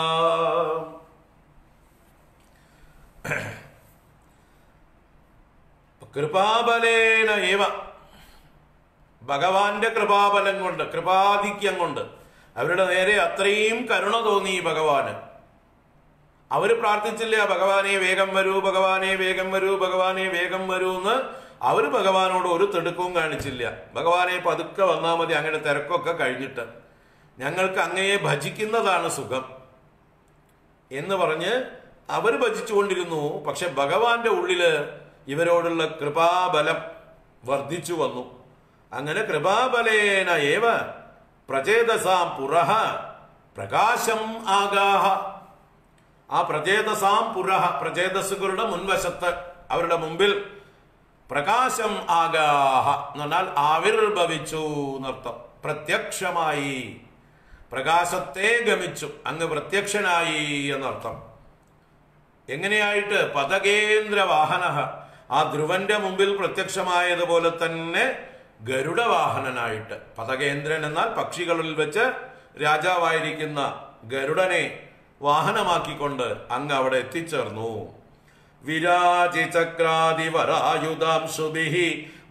കൃപാബലേന ഏവ ഭഗവാന്റെ കൃപാബലം കൊണ്ട് കൃപാധിക്യം കൊണ്ട് അവരുടെ നേരെ അത്രയും കരുണ തോന്നി ഈ ഭഗവാന് അവര് പ്രാർത്ഥിച്ചില്ല ഭഗവാനെ വേഗം വരൂ ഭഗവാനെ വേഗം വരൂ ഭഗവാനെ വേഗം വരൂ എന്ന് അവര് ഭഗവാനോട് ഒരു തിടുക്കവും കാണിച്ചില്ല ഭഗവാനെ പതുക്കെ വന്നാൽ മതി അങ്ങനെ തിരക്കൊക്കെ കഴിഞ്ഞിട്ട് ഞങ്ങൾക്ക് അങ്ങയെ ഭജിക്കുന്നതാണ് സുഖം എന്ന് പറഞ്ഞ് അവർ ഭജിച്ചുകൊണ്ടിരുന്നു പക്ഷെ ഭഗവാന്റെ ഉള്ളില് ഇവരോടുള്ള കൃപാബലം വർദ്ധിച്ചു വന്നു അങ്ങനെ കൃപാബലേന ഏവ പ്രചേതസാം പുറഹ പ്രകാശം ആഗാഹ ആ പ്രചേതസാം പുരഹ പ്രചേതസ്സുകളുടെ മുൻവശത്ത് അവരുടെ മുമ്പിൽ പ്രകാശം ആഗാഹ എന്ന് പറഞ്ഞാൽ ആവിർഭവിച്ചു എന്നർത്ഥം പ്രത്യക്ഷമായി പ്രകാശത്തെ ഗമിച്ചു അങ്ങ് പ്രത്യക്ഷനായി എന്നർത്ഥം എങ്ങനെയായിട്ട് പതകേന്ദ്ര വാഹന ആ ധ്രുവന്റെ മുമ്പിൽ പ്രത്യക്ഷമായതുപോലെ തന്നെ ഗരുഡവാഹനനായിട്ട് പതകേന്ദ്രൻ എന്നാൽ പക്ഷികളിൽ വെച്ച് രാജാവായിരിക്കുന്ന ഗരുഡനെ വാഹനമാക്കിക്കൊണ്ട് അങ്ങ് അവിടെ എത്തിച്ചേർന്നു വിരാജി ചക്രാദിവരായുധാം സുഭിഹി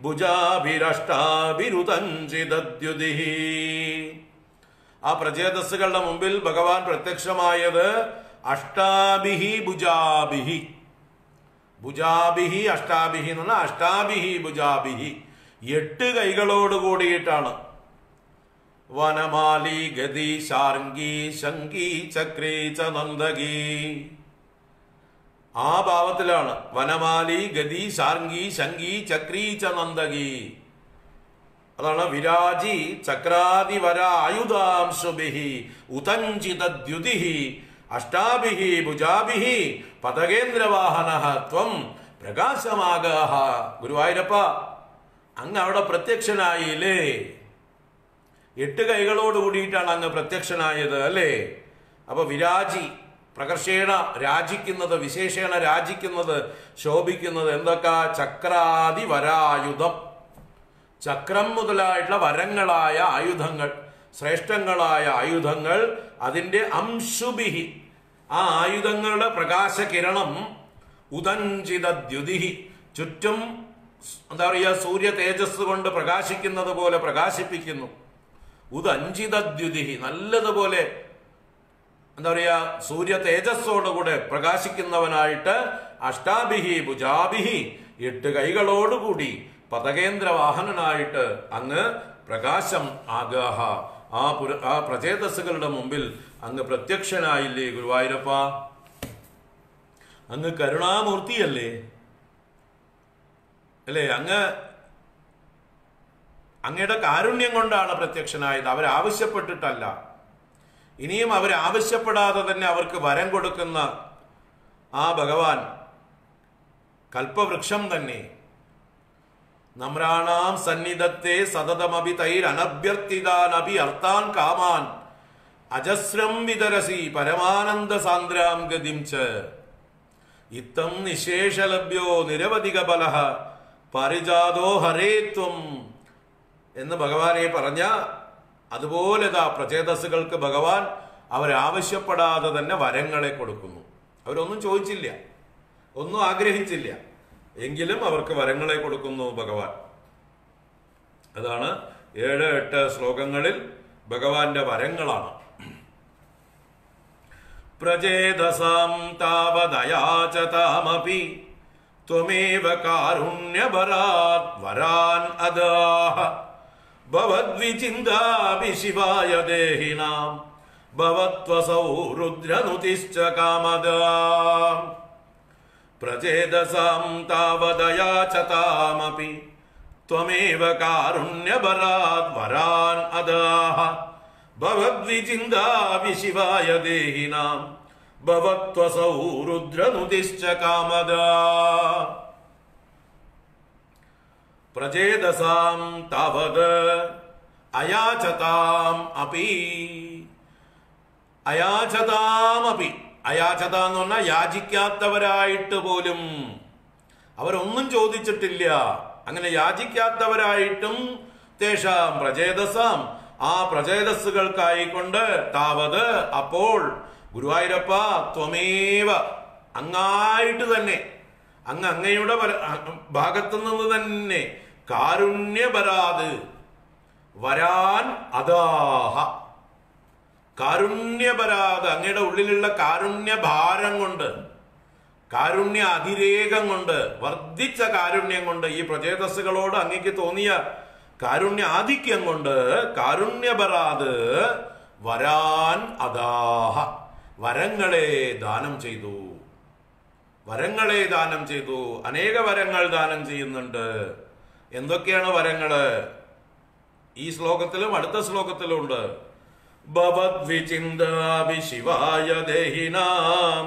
ഭുജാഭിരഷ്ടാഭിരുതഞ്ചിതദ്യുതിഹി ആ പ്രചേതസ്സുകളുടെ മുമ്പിൽ ഭഗവാൻ പ്രത്യക്ഷമായത് അഷ്ടാഭിഹി ഭുജാഭിഹി ഭുജാഭിഹി അഷ്ടാഭിഹി എന്ന് പറഞ്ഞാൽ അഷ്ടാഭിഹി ഭുജാഭിഹി എട്ട് കൈകളോട് കൂടിയിട്ടാണ് വനമാലി ഗതി ശാർങ്കി ശങ്കി ചക്രീ ച നന്ദകി ആ ഭാവത്തിലാണ് വനമാലി ഗതി ശാർങ്കി ശങ്കി ചക്രീ ച നന്ദകി അതാണ് വിരാജി ചക്രാതിവര ആയുധാംശുഭിഹി ഉതഞ്ചിതദ്യുതിഹി അഷ്ടാഭിഹി ഭുജാഭിഹി പതകേന്ദ്രവാഹന ത്വം പ്രകാശമാകാഹ ഗുരുവായൂരപ്പ അങ്ങ് അവിടെ പ്രത്യക്ഷനായില്ലേ എട്ട് കൈകളോട് കൂടിയിട്ടാണ് അങ്ങ് പ്രത്യക്ഷനായത് അല്ലേ അപ്പൊ വിരാജി പ്രകർഷേണ രാജിക്കുന്നത് വിശേഷേണ രാജിക്കുന്നത് ശോഭിക്കുന്നത് എന്തൊക്കെ ചക്രാതി വരായുധം ചക്രം മുതലായിട്ടുള്ള വരങ്ങളായ ആയുധങ്ങൾ ശ്രേഷ്ഠങ്ങളായ ആയുധങ്ങൾ അതിന്റെ അംശുഭിഹി ആ ആയുധങ്ങളുടെ പ്രകാശകിരണം ഉദഞ്ചിത ദ്യുതിഹി ചുറ്റും എന്താ പറയുക സൂര്യ തേജസ് കൊണ്ട് പ്രകാശിക്കുന്നത് പോലെ പ്രകാശിപ്പിക്കുന്നു ഉദഞ്ചിത ദ്യുതിഹി നല്ലതുപോലെ എന്താ പറയാ സൂര്യ തേജസ്സോടുകൂടെ പ്രകാശിക്കുന്നവനായിട്ട് അഷ്ടാഭിഹി ഭുജാഭിഹി എട്ട് കൈകളോടുകൂടി പതകേന്ദ്ര വാഹനനായിട്ട് അങ്ങ് പ്രകാശം ആഗാഹ ആ പുര ആ പ്രചേതസ്സുകളുടെ മുമ്പിൽ അങ്ങ് പ്രത്യക്ഷനായില്ലേ ഗുരുവായൂരപ്പ അങ്ങ് കരുണാമൂർത്തിയല്ലേ അല്ലേ അങ്ങ് അങ്ങയുടെ കാരുണ്യം കൊണ്ടാണ് പ്രത്യക്ഷനായത് അവരാവശ്യപ്പെട്ടിട്ടല്ല ഇനിയും അവരാവശ്യപ്പെടാതെ തന്നെ അവർക്ക് വരം കൊടുക്കുന്ന ആ ഭഗവാൻ കൽപ്പവൃക്ഷം തന്നെ നമ്രാണാം സന്നിധത്തെ സതതമഭി തൈരനഭ്യർത്ഥിതാനഭി അർത്ഥാൻ കാമാൻ അജസ്രം വിതരസി പരമാനന്ദ സാന്ദ്രാം ഗതിം ച ഇത്തം നിശേഷലഭ്യോ നിരവധിക ബല പരിജാതോ ഹരേത്വം എന്ന് ഭഗവാനെ പറഞ്ഞ അതുപോലെ ദാ പ്രചേതസ്സുകൾക്ക് ഭഗവാൻ അവരാവശ്യപ്പെടാതെ തന്നെ വരങ്ങളെ കൊടുക്കുന്നു അവരൊന്നും ചോദിച്ചില്ല ഒന്നും ആഗ്രഹിച്ചില്ല എങ്കിലും അവർക്ക് വരങ്ങളെ കൊടുക്കുന്നു ഭഗവാൻ അതാണ് ഏഴ് എട്ട് ശ്ലോകങ്ങളിൽ ഭഗവാന്റെ വരങ്ങളാണ് പ്രചേതസാം താവദയാചതാമപി ത്വമേവ കാരുണ്യപരാത് വരാൻ അദാഹ ഭവദ്വിചിന്താപി ശിവായ ദേഹിനാം ഭവത്വസൗ രുദ്രനുതിശ്ച കാമദാ പ്രചേതസാം താവദയാചതാമപി ത്വമേവ കാരുണ്യപരാത് വരാൻ അദാഹ ഭവദ്വിചിന്താപി ശിവായ ദേഹിനാം ഭവത്വസൗ രുദ്രനുതിശ്ച കാമദാ പ്രചേതസാം താവത് അയാചതാം അപി അയാചതാമപി അയാചത എന്ന് പറഞ്ഞാൽ യാചിക്കാത്തവരായിട്ട് പോലും അവരൊന്നും ചോദിച്ചിട്ടില്ല അങ്ങനെ യാചിക്കാത്തവരായിട്ടും തേഷാം പ്രചേതസാം ആ പ്രചേതസ്സുകൾക്കായിക്കൊണ്ട് താവത് അപ്പോൾ ഗുരുവായൂരപ്പ ത്വമേവ അങ്ങായിട്ട് തന്നെ അങ്ങ് അങ്ങയുടെ പര- ഭാഗത്തു നിന്ന് തന്നെ കാരുണ്യപരാത് വരാൻ അദാഹ കാരുണ്യപരാത് അങ്ങയുടെ ഉള്ളിലുള്ള കാരുണ്യഭാരം കൊണ്ട് കാരുണ്യ അതിരേകം കൊണ്ട് വർദ്ധിച്ച കാരുണ്യം കൊണ്ട് ഈ പ്രചേതസ്സുകളോട് അങ്ങക്ക് തോന്നിയ കാരുണ്യ ആധിക്യം കൊണ്ട് കാരുണ്യപരാത് വരാൻ അദാഹ വരങ്ങളെ ദാനം ചെയ്തു വരങ്ങളെ ദാനം ചെയ്തു അനേക വരങ്ങൾ ദാനം ചെയ്യുന്നുണ്ട് എന്തൊക്കെയാണ് വരങ്ങള് ഈ ശ്ലോകത്തിലും അടുത്ത ശ്ലോകത്തിലും ഉണ്ട് ഭവദ്വിചിന്താഭി ശിവായ ദേഹിനാം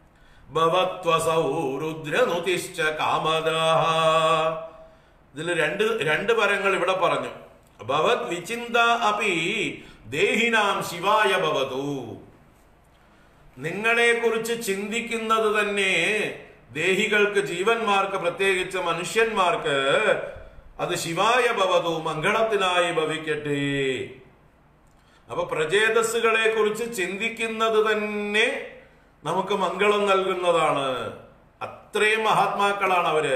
ഭവത്വസൗ രുദ്രനുതിശ്ച കാമദാഹ ഇതിൽ രണ്ട് രണ്ട് പരങ്ങൾ ഇവിടെ പറഞ്ഞു ഭവത് വിചിന്ത അപി ദേഹിനാം ശിവായ ഭവതു നിങ്ങളെ കുറിച്ച് ചിന്തിക്കുന്നത് തന്നെ ദേഹികൾക്ക് ജീവന്മാർക്ക് പ്രത്യേകിച്ച് മനുഷ്യന്മാർക്ക് അത് ശിവായ ഭവതു മംഗളത്തിനായി ഭവിക്കട്ടെ അപ്പൊ പ്രചേതസ്സുകളെ കുറിച്ച് ചിന്തിക്കുന്നത് തന്നെ നമുക്ക് മംഗളം നൽകുന്നതാണ് അത്രയും മഹാത്മാക്കളാണ് അവര്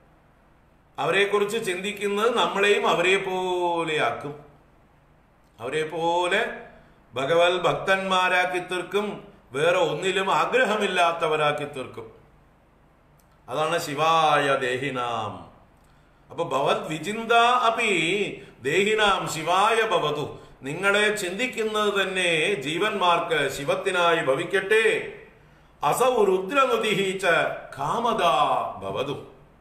അവരെ കുറിച്ച് ചിന്തിക്കുന്നത് നമ്മളെയും അവരെ പോലെയാക്കും അവരെ പോലെ ഭഗവത് ഭക്തന്മാരാക്കി തീർക്കും വേറെ ഒന്നിലും ആഗ്രഹമില്ലാത്തവരാക്കി തീർക്കും അതാണ് ശിവായ ദേഹിനാം അപ്പൊ ഭവത് വിചിന്ത അപ്പി ദേഹിനാം ശിവായ ഭവതു നിങ്ങളെ ചിന്തിക്കുന്നത് തന്നെ ജീവന്മാർക്ക് ശിവത്തിനായി ഭവിക്കട്ടെ അസൗ രുദ്രനുതിഹീച്ച കാമദാ ഭവതു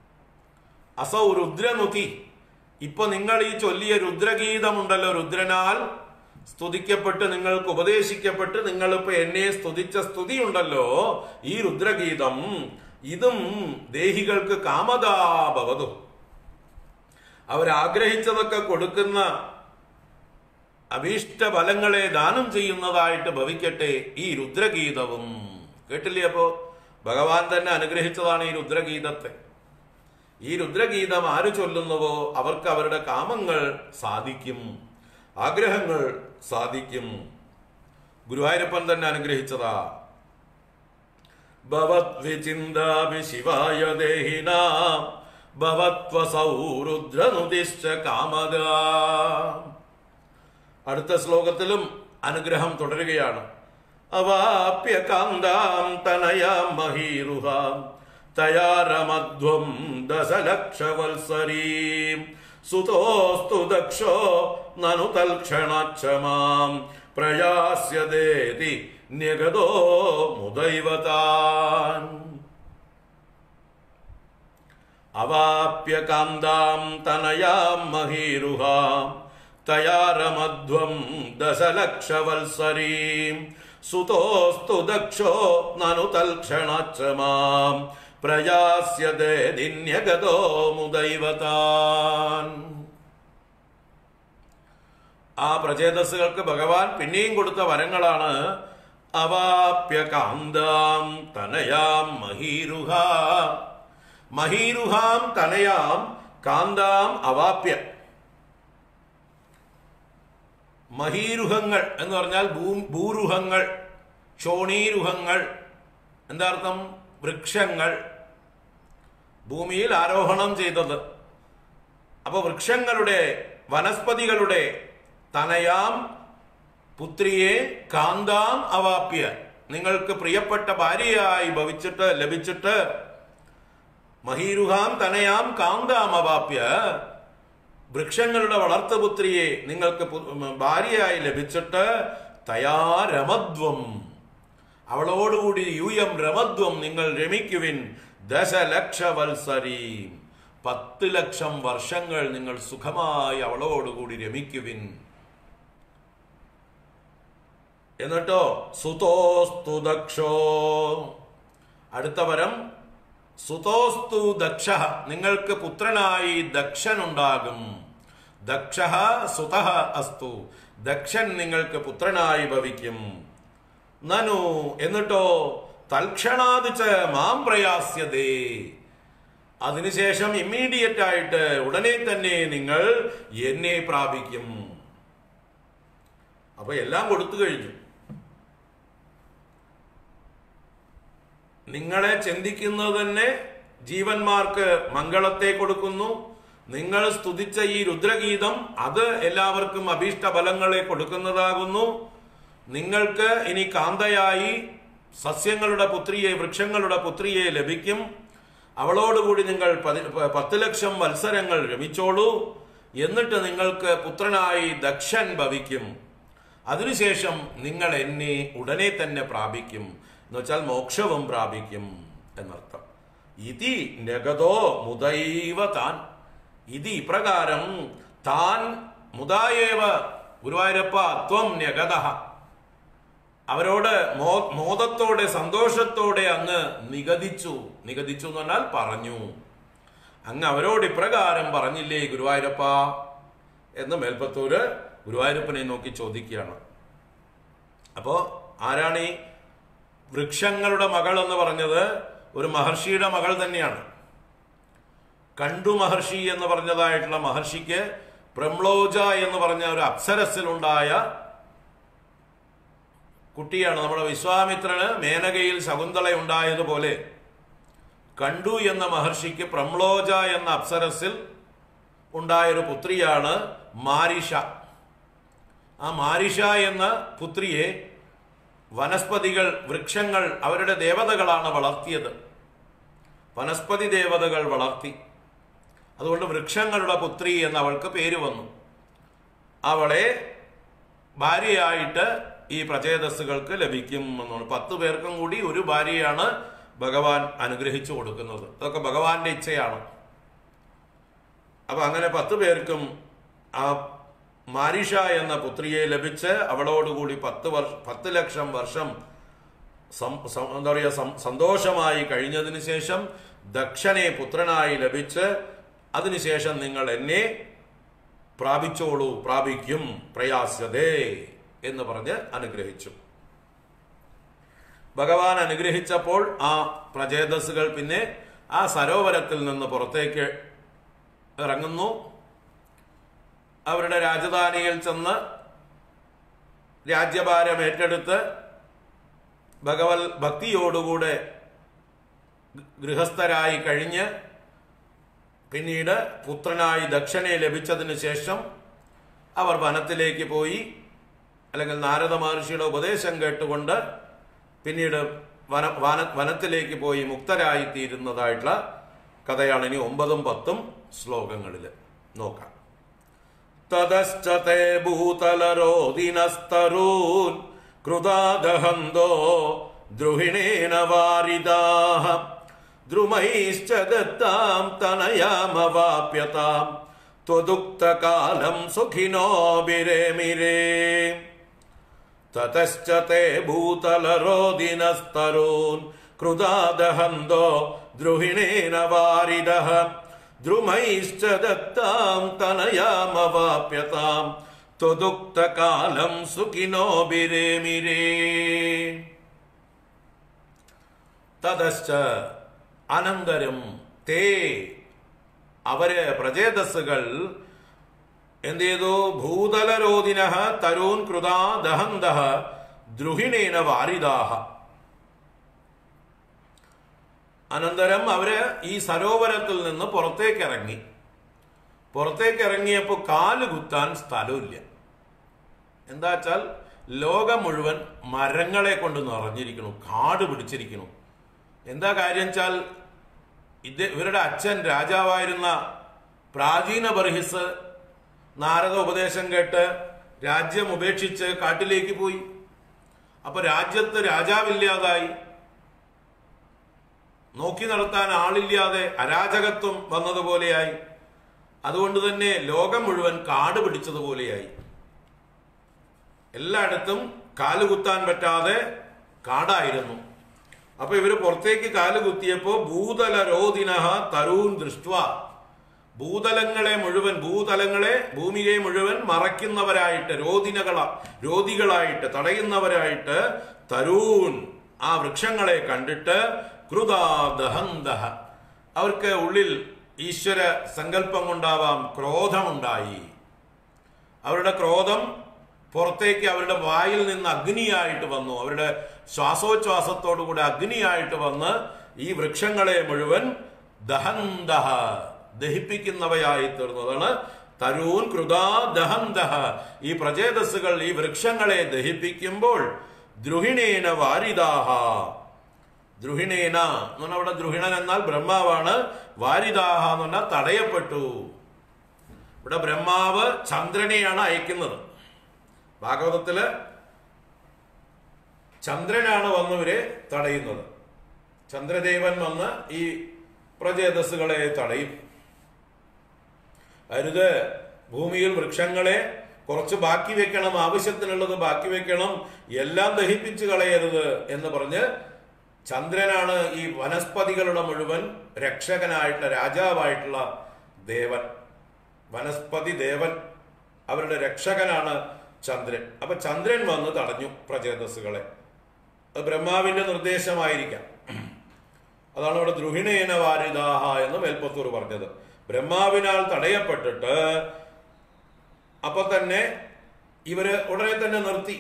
അസൗ രുദ്രനുതി ഇപ്പൊ നിങ്ങൾ ഈ ചൊല്ലിയ രുദ്രഗീതമുണ്ടല്ലോ രുദ്രനാൽ സ്തുതിക്കപ്പെട്ട് നിങ്ങൾക്ക് ഉപദേശിക്കപ്പെട്ട് നിങ്ങളിപ്പോ എന്നെ സ്തുതിച്ച സ്തുതി ഉണ്ടല്ലോ ഈ രുദ്രഗീതം ഇതും ദേഹികൾക്ക് കാമദാ ഭവതു അവരാഗ്രഹിച്ചതൊക്കെ കൊടുക്കുന്ന അഭീഷ്ട ഫലങ്ങളെ ദാനം ചെയ്യുന്നതായിട്ട് ഭവിക്കട്ടെ ഈ രുദ്രഗീതവും കേട്ടില്ലേ അപ്പോ ഭഗവാൻ തന്നെ അനുഗ്രഹിച്ചതാണ് ഈ രുദ്രഗീതത്തെ ഈ രുദ്രഗീതം ആര് ചൊല്ലുന്നുവോ അവർക്ക് അവരുടെ കാമങ്ങൾ സാധിക്കും ആഗ്രഹങ്ങൾ സാധിക്കും ഗുരുവായൂരപ്പൻ തന്നെ അനുഗ്രഹിച്ചതാ ഭവത് വിചിന്താഭി ശിവായ ദേഹിന ഭവത്വസൗ രുദ്രനുദിശ്ച കാമദ അടുത്ത ശ്ലോകത്തിലും അനുഗ്രഹം തുടരുകയാണ് അവാപ്യ കാന്താം തനയാം മഹീരുഹാം തയാരമധ്വം ദശലക്ഷവത്സരീം സുതോസ്തു ദക്ഷോ നനു തൽക്ഷണക്ഷമാം പ്രയാസ്യതേതി ന്യഗതോ മുദൈവതാൻ അവാപ്യ കാന്താം തനയാം മഹീരുഹാം തയാരമധ്വം ദശലക്ഷവത്സരീം സുതോസ്തു ദക്ഷോ നനു തൽക്ഷണക്ഷമാം പ്രയാസ്യതേ ദിന്യഗതോ മുദൈവതാൻ ആ പ്രചേതസ്സുകൾക്ക് ഭഗവാൻ പിന്നെയും കൊടുത്ത വരങ്ങളാണ് അവാപ്യ കാന്താം തനയാം മഹീരുഹ മഹീരുഹാം തനയാം കാന്താം അവാപ്യ മഹീരുഹങ്ങൾ എന്ന് പറഞ്ഞാൽ ഭൂ- ഭൂരുഹങ്ങൾ ക്ഷോണീരുഹങ്ങൾ എന്താ അർത്ഥം വൃക്ഷങ്ങൾ ഭൂമിയിൽ ആരോഹണം ചെയ്തത് അപ്പൊ വൃക്ഷങ്ങളുടെ വനസ്പതികളുടെ തനയാം പുത്രിയെ കാന്താം അവാപ്യ നിങ്ങൾക്ക് പ്രിയപ്പെട്ട ഭാര്യയായി ഭവിച്ചിട്ട് ലഭിച്ചിട്ട് മഹീരുഹാം തനയാം കാന്താം അവാപ്യ വൃക്ഷങ്ങളുടെ വളർത്തുപുത്രിയെ നിങ്ങൾക്ക് പു- ഭാര്യയായി ലഭിച്ചിട്ട് തയാ രമധ്വം അവളോടുകൂടി യൂയം രമധ്വം നിങ്ങൾ രമിക്കുവിൻ ദശലക്ഷ വത്സരീ പത്ത് ലക്ഷം വർഷങ്ങൾ നിങ്ങൾ സുഖമായി അവളോടുകൂടി രമിക്കുവിൻ എന്നിട്ടോ സുതോസ്തു ദക്ഷോ അടുത്ത വരം സുതോസ്തു ദക്ഷ നിങ്ങൾക്ക് പുത്രനായി ദക്ഷനുണ്ടാകും ദക്ഷ സുത അസ്തു ദക്ഷൻ നിങ്ങൾക്ക് പുത്രനായി ഭവിക്കും നനു എന്നിട്ടോ തൽക്ഷണാദിച്ച് മാം പ്രയാസ്യതേ അതിനുശേഷം ഇമ്മീഡിയറ്റ് ആയിട്ട് ഉടനെ തന്നെ നിങ്ങൾ എന്നെ പ്രാപിക്കും അപ്പൊ എല്ലാം കൊടുത്തു കഴിഞ്ഞു നിങ്ങളെ ചിന്തിക്കുന്നത് തന്നെ ജീവന്മാർക്ക് മംഗളത്തെ കൊടുക്കുന്നു നിങ്ങൾ സ്തുതിച്ച ഈ രുദ്രഗീതം അത് എല്ലാവർക്കും അഭീഷ്ട ഫലങ്ങളെ കൊടുക്കുന്നതാകുന്നു നിങ്ങൾക്ക് ഇനി കാന്തയായി സസ്യങ്ങളുടെ പുത്രിയെ വൃക്ഷങ്ങളുടെ പുത്രിയെ ലഭിക്കും അവളോടുകൂടി നിങ്ങൾ പതി- പ- പത്ത് ലക്ഷം വത്സരങ്ങൾ രമിച്ചോളൂ എന്നിട്ട് നിങ്ങൾക്ക് പുത്രനായി ദക്ഷൻ ഭവിക്കും അതിനുശേഷം നിങ്ങൾ എന്നെ ഉടനെ തന്നെ പ്രാപിക്കും എന്ന് വെച്ചാൽ മോക്ഷവും പ്രാപിക്കും എന്നർത്ഥം ഇതി നഗതോ മുദൈവ താൻ ഇതി ഇപ്രകാരം താൻ മുതായേവ ഗുരുവായൂരപ്പ ത്വം നഗത അവരോട് മോ മോദത്തോടെ സന്തോഷത്തോടെ അങ്ങ് നിഗതിച്ചു നിഗതിച്ചു എന്ന് പറഞ്ഞാൽ പറഞ്ഞു അങ്ങ് അവരോട് ഇപ്രകാരം പറഞ്ഞില്ലേ ഗുരുവായൂരപ്പ എന്ന് മേൽപ്പത്തൂര് ഗുരുവായൂരപ്പനെ നോക്കി ചോദിക്കുകയാണ് അപ്പോ ആരാണ് ഈ വൃക്ഷങ്ങളുടെ മകൾ എന്ന് പറഞ്ഞത് ഒരു മഹർഷിയുടെ മകൾ തന്നെയാണ് കണ്ടു മഹർഷി എന്ന് പറഞ്ഞതായിട്ടുള്ള മഹർഷിക്ക് പ്രംളോജ എന്ന് പറഞ്ഞ ഒരു അപ്സരസിലുണ്ടായ കുട്ടിയാണ് നമ്മുടെ വിശ്വാമിത്രന് മേനകയിൽ ശകുന്തള ഉണ്ടായതുപോലെ കണ്ടു എന്ന മഹർഷിക്ക് പ്രംളോജ എന്ന അപ്സരസിൽ ഉണ്ടായൊരു പുത്രിയാണ് മാരിഷ ആ മാരിഷ എന്ന പുത്രിയെ വനസ്പതികൾ വൃക്ഷങ്ങൾ അവരുടെ ദേവതകളാണ് വളർത്തിയത് വനസ്പതി ദേവതകൾ വളർത്തി അതുകൊണ്ട് വൃക്ഷങ്ങളുടെ പുത്രി എന്ന് അവൾക്ക് പേര് വന്നു അവളെ ഭാര്യയായിട്ട് ഈ പ്രചേതസ്സുകൾക്ക് ലഭിക്കും എന്നാണ് പത്ത് പേർക്കും കൂടി ഒരു ഭാര്യയാണ് ഭഗവാൻ അനുഗ്രഹിച്ചു കൊടുക്കുന്നത് അതൊക്കെ ഭഗവാന്റെ ഇച്ഛയാണ് അപ്പൊ അങ്ങനെ പത്ത് പേർക്കും ആ മാരിഷ എന്ന പുത്രിയെ ലഭിച്ച് അവളോടുകൂടി പത്ത് വർഷം പത്ത് ലക്ഷം വർഷം സം- സം- എന്താ പറയുക സം- സന്തോഷമായി കഴിഞ്ഞതിന് ശേഷം ദക്ഷനെ പുത്രനായി ലഭിച്ച് അതിനുശേഷം നിങ്ങൾ എന്നെ പ്രാപിച്ചോളൂ പ്രാപിക്കും പ്രയാസ്യതേ എന്ന് പറഞ്ഞ് അനുഗ്രഹിച്ചു ഭഗവാൻ അനുഗ്രഹിച്ചപ്പോൾ ആ പ്രചേതസ്സുകൾ പിന്നെ ആ സരോവരത്തിൽ നിന്ന് പുറത്തേക്ക് ഇറങ്ങുന്നു അവരുടെ രാജധാനിയിൽ ചെന്ന് രാജ്യഭാരം ഏറ്റെടുത്ത് ഭഗവത് ഭക്തിയോടുകൂടെ ഗൃഹസ്ഥരായി കഴിഞ്ഞ് പിന്നീട് പുത്രനായി ദക്ഷനെ ലഭിച്ചതിന് ശേഷം അവർ വനത്തിലേക്ക് പോയി അല്ലെങ്കിൽ നാരദ മഹർഷിയുടെ ഉപദേശം കേട്ടുകൊണ്ട് പിന്നീട് വന വന വനത്തിലേക്ക് പോയി മുക്തരായി തീരുന്നതായിട്ടുള്ള കഥയാണ് ഇനി ഒമ്പതും പത്തും ശ്ലോകങ്ങളിൽ നോക്കാം തതശ്ച തേ ഭൂതലരോദിനസ്തരൂൻ കൃതാദഹന്തോ ദ്രുഹിണേന വാരിദാഹ ദ്രുമൈശ്ച ദത്താം തനയാമവാപ്യതാം ത്വദുക്തകാലം സുഖിനോ ബിരേമിരേ തതശ്ച തേ ഭൂതലരോദിനസ്തരൂൻ കൃതാദഹന്തോ ദ്രുഹിണേന വാരിദഃ ദ്രുമൈശ്ച ദത്താം തനയാമവാപ്യതാം ത്വദുക്തകാലം സുഖിനോ ബിരേമിരേ തതശ്ച അനന്തരം തേ അവര് പ്രചേതസ്സുകൾ എന്ത് ചെയ്തു ഭൂതലരോധിന തരൂൻ കൃതാ ദഹന്ത ദ്രുഹിണേന വാരിദാഹ അനന്തരം അവര് ഈ സരോവരത്തിൽ നിന്ന് പുറത്തേക്ക് ഇറങ്ങി പുറത്തേക്ക് ഇറങ്ങിയപ്പോൾ കാല് കുത്താൻ സ്ഥലമില്ല എന്താ വെച്ചാൽ ലോകം മുഴുവൻ മരങ്ങളെ കൊണ്ട് നിറഞ്ഞിരിക്കുന്നു കാട് പിടിച്ചിരിക്കുന്നു എന്താ കാര്യം വെച്ചാൽ ഇത് ഇവരുടെ അച്ഛൻ രാജാവായിരുന്ന പ്രാചീന ബർഹിസ് നാരദ ഉപദേശം കേട്ട് രാജ്യം ഉപേക്ഷിച്ച് കാട്ടിലേക്ക് പോയി അപ്പൊ രാജ്യത്ത് രാജാവില്ലാതായി നോക്കി നടത്താൻ ആളില്ലാതെ അരാജകത്വം വന്നതുപോലെയായി അതുകൊണ്ട് തന്നെ ലോകം മുഴുവൻ കാട് പിടിച്ചതുപോലെയായി എല്ലായിടത്തും കാലുകുത്താൻ പറ്റാതെ കാടായിരുന്നു അപ്പൊ ഇവര് പുറത്തേക്ക് കാലുകുത്തിയപ്പോ ഭൂതലരോധിന തരൂൻ ദൃഷ്ട ഭൂതലങ്ങളെ മുഴുവൻ ഭൂതലങ്ങളെ ഭൂമിയെ മുഴുവൻ മറയ്ക്കുന്നവരായിട്ട് രോധിനകള രോധികളായിട്ട് തടയുന്നവരായിട്ട് തരൂൻ ആ വൃക്ഷങ്ങളെ കണ്ടിട്ട് കൃതാദഹന്തഹ അവർക്ക് ഉള്ളിൽ ഈശ്വര സങ്കല്പം കൊണ്ടാവാം ക്രോധമുണ്ടായി അവരുടെ ക്രോധം പുറത്തേക്ക് അവരുടെ വായിൽ നിന്ന് അഗ്നിയായിട്ട് വന്നു അവരുടെ ശ്വാസോച്ഛ്വാസത്തോടു കൂടെ അഗ്നിയായിട്ട് വന്ന് ഈ വൃക്ഷങ്ങളെ മുഴുവൻ ദഹന്തഹ ദഹിപ്പിക്കുന്നവയായി തീർന്നു അതാണ് തരൂൻ കൃതാ ദഹന്തഹ ഈ പ്രചേതസ്സുകൾ ഈ വൃക്ഷങ്ങളെ ദഹിപ്പിക്കുമ്പോൾ ദ്രുഹിണേന വാരിദാഹ ദ്രുഹിണേന എന്ന് പറഞ്ഞാൽ അവിടെ ദ്രുഹിണൻ എന്നാൽ ബ്രഹ്മാവാണ് വാരിദാഹ എന്ന് പറഞ്ഞാൽ തടയപ്പെട്ടു ഇവിടെ ബ്രഹ്മാവ് ചന്ദ്രനെയാണ് അയക്കുന്നത് ഭാഗവതത്തില് ചന്ദ്രനാണ് വന്നവരെ തടയുന്നത് ചന്ദ്രദേവൻ വന്ന് ഈ പ്രചേതസ്സുകളെ തടയും അരുത് ഭൂമിയിൽ വൃക്ഷങ്ങളെ കുറച്ച് ബാക്കി വെക്കണം ആവശ്യത്തിനുള്ളത് ബാക്കി വെക്കണം എല്ലാം ദഹിപ്പിച്ചു കളയരുത് എന്ന് പറഞ്ഞ് ചന്ദ്രനാണ് ഈ വനസ്പതികളുടെ മുഴുവൻ രക്ഷകനായിട്ടുള്ള രാജാവായിട്ടുള്ള ദേവൻ വനസ്പതി ദേവൻ അവരുടെ രക്ഷകനാണ് ചന്ദ്രൻ അപ്പൊ ചന്ദ്രൻ വന്ന് തടഞ്ഞു പ്രചേതസ്സുകളെ അത് ബ്രഹ്മാവിന്റെ നിർദ്ദേശമായിരിക്കാം അതാണ് ഇവിടെ ദ്രുഹിണേന വാരിദാഹ എന്ന് മേൽപ്പത്തൂർ പറഞ്ഞത് ബ്രഹ്മാവിനാൽ തടയപ്പെട്ടിട്ട് അപ്പൊ തന്നെ ഇവര് ഉടനെ തന്നെ നിർത്തി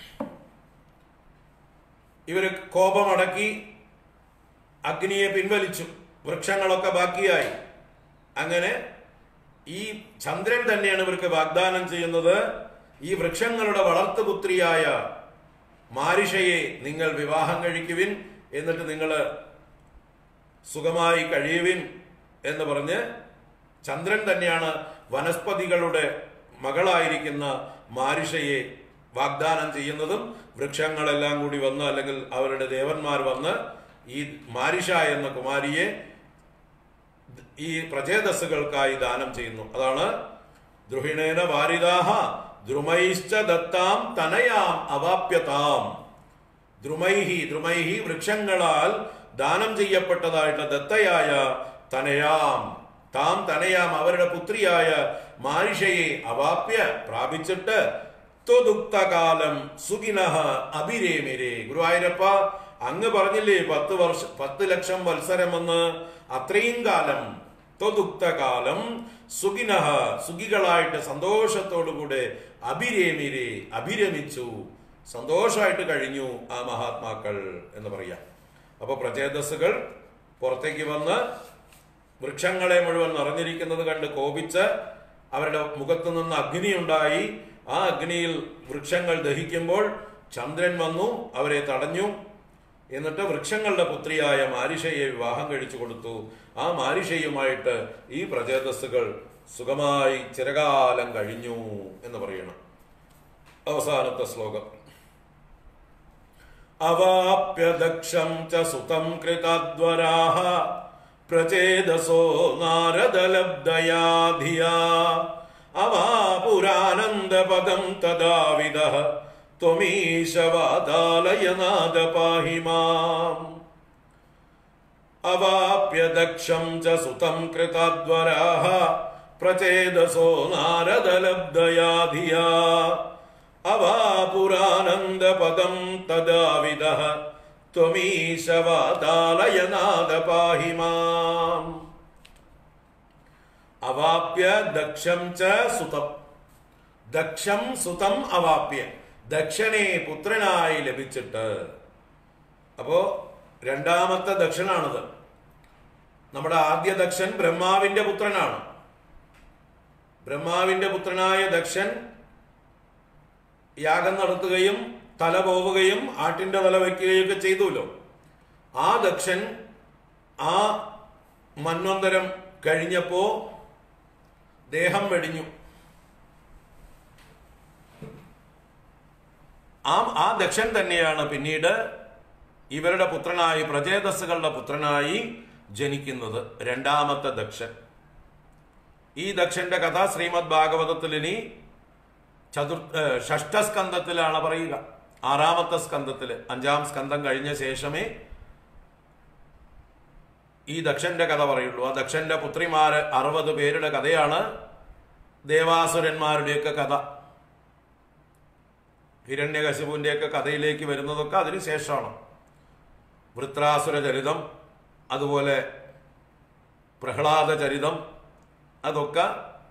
ഇവര് കോപമടക്കി അഗ്നിയെ പിൻവലിച്ചു വൃക്ഷങ്ങളൊക്കെ ബാക്കിയായി അങ്ങനെ ഈ ചന്ദ്രൻ തന്നെയാണ് ഇവർക്ക് വാഗ്ദാനം ചെയ്യുന്നത് ഈ വൃക്ഷങ്ങളുടെ വളർത്തുപുത്രിയായ മാരിഷയെ നിങ്ങൾ വിവാഹം കഴിക്കുവിൻ എന്നിട്ട് നിങ്ങൾ സുഖമായി കഴിയുവിൻ എന്ന് പറഞ്ഞ് ചന്ദ്രൻ തന്നെയാണ് വനസ്പതികളുടെ മകളായിരിക്കുന്ന മാരിഷയെ വാഗ്ദാനം ചെയ്യുന്നതും വൃക്ഷങ്ങളെല്ലാം കൂടി വന്ന് അല്ലെങ്കിൽ അവരുടെ ദേവന്മാർ വന്ന് ഈ മാരിഷ എന്ന കുമാരിയെ ഈ പ്രചേതസ്സുകൾക്കായി ദാനം ചെയ്യുന്നു അതാണ് ദ്രുഹിണേന വാരിദാഹ ദ്രുമൈശ്ച ദത്താം തനയാം അവാപ്യതാം ദ്രുമൈഹി ദ്രുമൈഹി വൃക്ഷങ്ങളാൽ ദാനം ചെയ്യപ്പെട്ടതായിട്ട് ദത്തയായ തനയാം താം തനയാം അവരുടെ പുത്രിയായ മാരിഷയെ അവാപ്യ പ്രാപിച്ചിട്ട് ത്വദുക്തകാലം സുഖിനഹ അഭിരേമിരേ ഗുരുവായൂരപ്പ അങ്ങ് പറഞ്ഞില്ലേ പത്ത് വർഷ പത്ത് ലക്ഷം വത്സരമെന്ന് അത്രയും കാലം ത്വദുക്തകാലം സുഖിനഹ സുഖികളായിട്ട് സന്തോഷത്തോടുകൂടെ അഭിരേമിരെ അഭിരമിച്ചു സന്തോഷമായിട്ട് കഴിഞ്ഞു ആ മഹാത്മാക്കൾ എന്ന് പറയാം അപ്പൊ പ്രചേതസ്സുകൾ പുറത്തേക്ക് വന്ന് വൃക്ഷങ്ങളെ മുഴുവൻ നിറഞ്ഞിരിക്കുന്നത് കണ്ട് കോപിച്ച് അവരുടെ മുഖത്തു നിന്ന് അഗ്നി ഉണ്ടായി ആ അഗ്നിയിൽ വൃക്ഷങ്ങൾ ദഹിക്കുമ്പോൾ ചന്ദ്രൻ വന്നു അവരെ തടഞ്ഞു എന്നിട്ട് വൃക്ഷങ്ങളുടെ പുത്രിയായ മാരിഷയെ വിവാഹം കഴിച്ചു കൊടുത്തു ആ മാരിഷയുമായിട്ട് ഈ പ്രചേതസ്സുകൾ സുഖമായി ചിരകാലം കഴിഞ്ഞു എന്ന് പറയണം അവസാനത്തെ ശ്ലോകം അവാപ്യദക്ഷം ച സുതം കൃതദ്വരാഹ പ്രചേതസോ നാരദലബ്ധയാ ധിയാ അവാപുരാനന്ദപദം തദാവിദ ത്വമീശവാദാലയനാദ പാഹി മാം അവാപ്യദക്ഷം ച സുതം കൃതദ്വരാഹ പ്രചേതസോ നാരദലബ്ധയാ ധിയാ അവാപുരാനന്ദപദം തദാവിദ ത്വമീശവാദാലയനാദ പാഹി മാം അവാപ്യ ദക്ഷം ച സുതം ദക്ഷം സുതം അവാപ്യ ദക്ഷനെ പുത്രനായി ലഭിച്ചിട്ട് അപ്പോ രണ്ടാമത്തെ ദക്ഷനാണിത് നമ്മുടെ ആദ്യ ദക്ഷൻ ബ്രഹ്മാവിന്റെ പുത്രനാണ് ബ്രഹ്മാവിന്റെ പുത്രനായ ദക്ഷൻ യാഗം നടത്തുകയും തല പോവുകയും ആട്ടിന്റെ തല വയ്ക്കുകയും ഒക്കെ ചെയ്തുല്ലോ ആ ദക്ഷൻ ആ മന്വന്തരം കഴിഞ്ഞപ്പോ ദേഹം വെടിഞ്ഞു ആ ആ ദക്ഷൻ തന്നെയാണ് പിന്നീട് ഇവരുടെ പുത്രനായി പ്രചേതസ്സുകളുടെ പുത്രനായി ജനിക്കുന്നത് രണ്ടാമത്തെ ദക്ഷൻ ഈ ദക്ഷന്റെ കഥ ശ്രീമദ് ഭാഗവതത്തിൽ ഇനി ചതുർ ഏഹ് ഷഷ്ഠസ്കന്ധത്തിലാണ് പറയുക ആറാമത്തെ സ്കന്ധത്തില് അഞ്ചാം സ്കന്ധം കഴിഞ്ഞ ശേഷമേ ഈ ദക്ഷന്റെ കഥ പറയുള്ളൂ ആ ദക്ഷന്റെ പുത്രിമാര് അറുപത് പേരുടെ കഥയാണ് ദേവാസുരന്മാരുടെയൊക്കെ കഥ ഹിരണ്യകശിപുവിന്റെയൊക്കെ കഥയിലേക്ക് വരുന്നതൊക്കെ അതിന് ശേഷമാണ് വൃത്രാസുര ചരിതം അതുപോലെ പ്രഹ്ലാദ ചരിതം അതൊക്കെ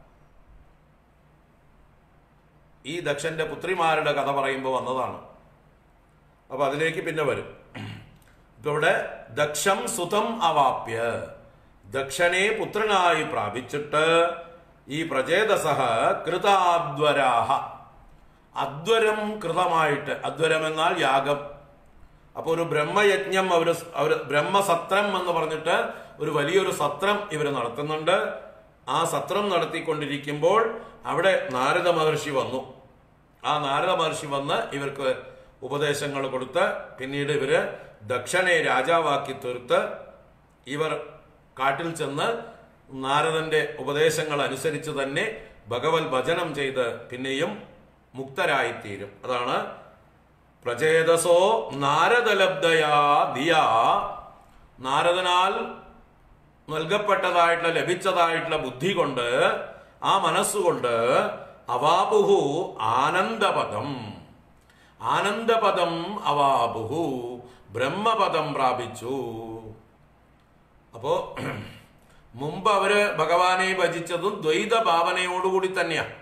ഈ ദക്ഷന്റെ പുത്രിമാരുടെ കഥ പറയുമ്പോൾ വന്നതാണ് അപ്പൊ അതിലേക്ക് പിന്നെ വരും ഇപ്പൊ ഇവിടെ ദക്ഷം സുതം അവാപ്യ ദക്ഷനെ പുത്രനായി പ്രാപിച്ചിട്ട് ഈ പ്രചേതസഹ കൃതാദ്വരാഹ അദ്വരം കൃതമായിട്ട് അദ്വരം എന്നാൽ യാഗം അപ്പൊ ഒരു ബ്രഹ്മയജ്ഞം അവര് അവര് ബ്രഹ്മസത്രം എന്ന് പറഞ്ഞിട്ട് ഒരു വലിയൊരു സത്രം ഇവർ നടത്തുന്നുണ്ട് ആ സത്രം നടത്തിക്കൊണ്ടിരിക്കുമ്പോൾ അവിടെ നാരദ മഹർഷി വന്നു ആ നാരദ മഹർഷി വന്ന് ഇവർക്ക് ഉപദേശങ്ങൾ കൊടുത്ത് പിന്നീട് ഇവര് ദക്ഷനെ രാജാവാക്കി തീർത്ത് ഇവർ കാട്ടിൽ ചെന്ന് നാരദന്റെ ഉപദേശങ്ങൾ അനുസരിച്ച് തന്നെ ഭഗവത് ഭജനം ചെയ്ത് പിന്നെയും മുക്തരായിത്തീരും അതാണ് പ്രചേതസോ നാരദലബ്ധയാ ദിയാ നാരദനാൽ നൽകപ്പെട്ടതായിട്ടുള്ള ലഭിച്ചതായിട്ടുള്ള ബുദ്ധി കൊണ്ട് ആ മനസ്സുകൊണ്ട് അവാബുഹു ആനന്ദപദം ആനന്ദപദം അവാബുഹു ബ്രഹ്മപദം പ്രാപിച്ചു അപ്പോ മുമ്പ് അവര് ഭഗവാനെ ഭജിച്ചതും ദ്വൈത ഭാവനയോടുകൂടി തന്നെയാണ്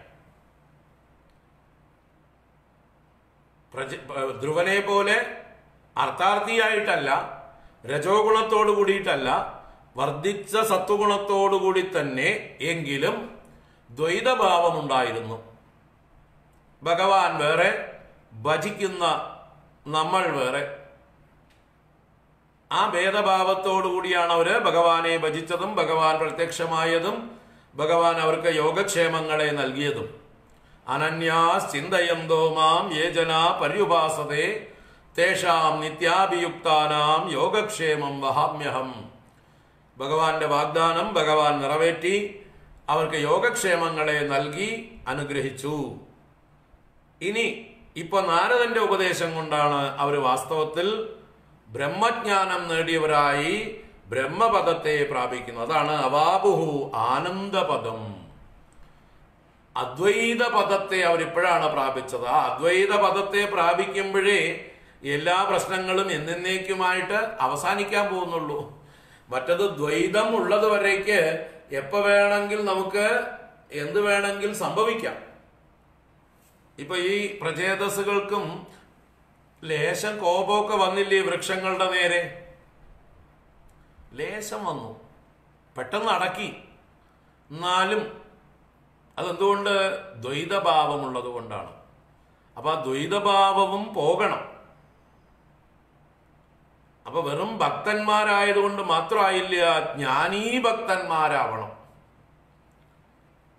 പ്രജ ധ്രുവനെ പോലെ അർത്ഥാർത്ഥിയായിട്ടല്ല രജോ ഗുണത്തോടു കൂടിയിട്ടല്ല വർദ്ധിച്ച സത്വഗുണത്തോടു കൂടി തന്നെ എങ്കിലും ദ്വൈതഭാവമുണ്ടായിരുന്നു ഭഗവാൻ വേറെ ഭജിക്കുന്ന നമ്മൾ വേറെ ആ ഭേദഭാവത്തോടു കൂടിയാണ് അവര് ഭഗവാനെ ഭജിച്ചതും ഭഗവാൻ പ്രത്യക്ഷമായതും ഭഗവാൻ അവർക്ക് യോഗക്ഷേമങ്ങളെ നൽകിയതും അനന്യാസ് ചിന്തയന്തോ മാം യേ ജനാ പര്യുപാസതേ തേഷാം നിത്യാഭിയുക്താനാം യോഗക്ഷേമം വഹാമ്യഹം ഭഗവാന്റെ വാഗ്ദാനം ഭഗവാൻ നിറവേറ്റി അവർക്ക് യോഗക്ഷേമങ്ങളെ നൽകി അനുഗ്രഹിച്ചു ഇനി ഇപ്പൊ നാരദന്റെ ഉപദേശം കൊണ്ടാണ് അവർ വാസ്തവത്തിൽ ബ്രഹ്മജ്ഞാനം നേടിയവരായി ബ്രഹ്മപദത്തെ പ്രാപിക്കുന്നത് അതാണ് അവാബുഹു ആനന്ദപദം അദ്വൈത പദത്തെ അവരിപ്പോഴാണ് പ്രാപിച്ചത് ആ അദ്വൈത പദത്തെ പ്രാപിക്കുമ്പോഴേ എല്ലാ പ്രശ്നങ്ങളും എന്നേക്കുമായിട്ട് അവസാനിക്കാൻ പോകുന്നുള്ളൂ മറ്റത് ദ്വൈതം ഉള്ളത് വരേക്ക് എപ്പോ വേണമെങ്കിൽ നമുക്ക് എന്ത് വേണമെങ്കിൽ സംഭവിക്കാം ഇപ്പൊ ഈ പ്രചേതസ്സുകൾക്കും ലേശം കോപമൊക്കെ വന്നില്ലേ വൃക്ഷങ്ങളുടെ നേരെ ലേശം വന്നു പെട്ടെന്ന് അടക്കി എന്നാലും അതെന്തുകൊണ്ട് ദ്വൈതഭാവമുള്ളത് കൊണ്ടാണ് അപ്പൊ ആ ദ്വൈതഭാവവും പോകണം അപ്പൊ വെറും ഭക്തന്മാരായതുകൊണ്ട് മാത്രമായില്ല ജ്ഞാനീ ഭക്തന്മാരാവണം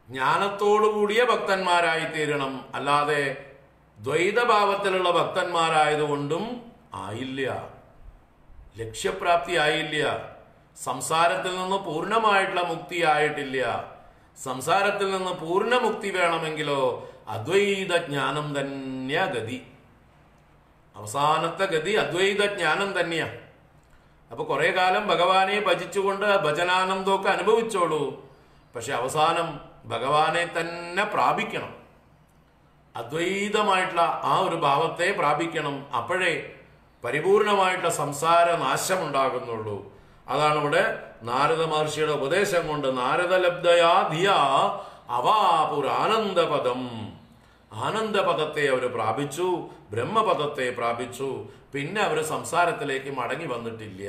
ജ്ഞാനത്തോടു കൂടിയ ഭക്തന്മാരായി തീരണം അല്ലാതെ ദ്വൈതഭാവത്തിലുള്ള ഭക്തന്മാരായതുകൊണ്ടും ആയില്ല ലക്ഷ്യപ്രാപ്തി ആയില്ല സംസാരത്തിൽ നിന്ന് പൂർണ്ണമായിട്ടുള്ള മുക്തി ആയിട്ടില്ല സംസാരത്തിൽ നിന്ന് പൂർണ്ണ മുക്തി വേണമെങ്കിലോ അദ്വൈത ജ്ഞാനം തന്നെയാ ഗതി അവസാനത്തെ ഗതി അദ്വൈത ജ്ഞാനം തന്നെയാ അപ്പൊ കുറെ കാലം ഭഗവാനെ ഭജിച്ചുകൊണ്ട് ഭജനാനന്ദമൊക്കെ അനുഭവിച്ചോളൂ പക്ഷെ അവസാനം ഭഗവാനെ തന്നെ പ്രാപിക്കണം അദ്വൈതമായിട്ടുള്ള ആ ഒരു ഭാവത്തെ പ്രാപിക്കണം അപ്പോഴേ പരിപൂർണമായിട്ടുള്ള സംസാര നാശമുണ്ടാകുന്നുള്ളൂ അതാണ് ഇവിടെ നാരദ മഹർഷിയുടെ ഉപദേശം കൊണ്ട് നാരദലബ്ധയാ ധിയ അവാപുരാനന്ദപദം ആനന്ദപദത്തെ അവർ പ്രാപിച്ചു ബ്രഹ്മപദത്തെ പ്രാപിച്ചു പിന്നെ അവർ സംസാരത്തിലേക്ക് മടങ്ങി വന്നിട്ടില്ല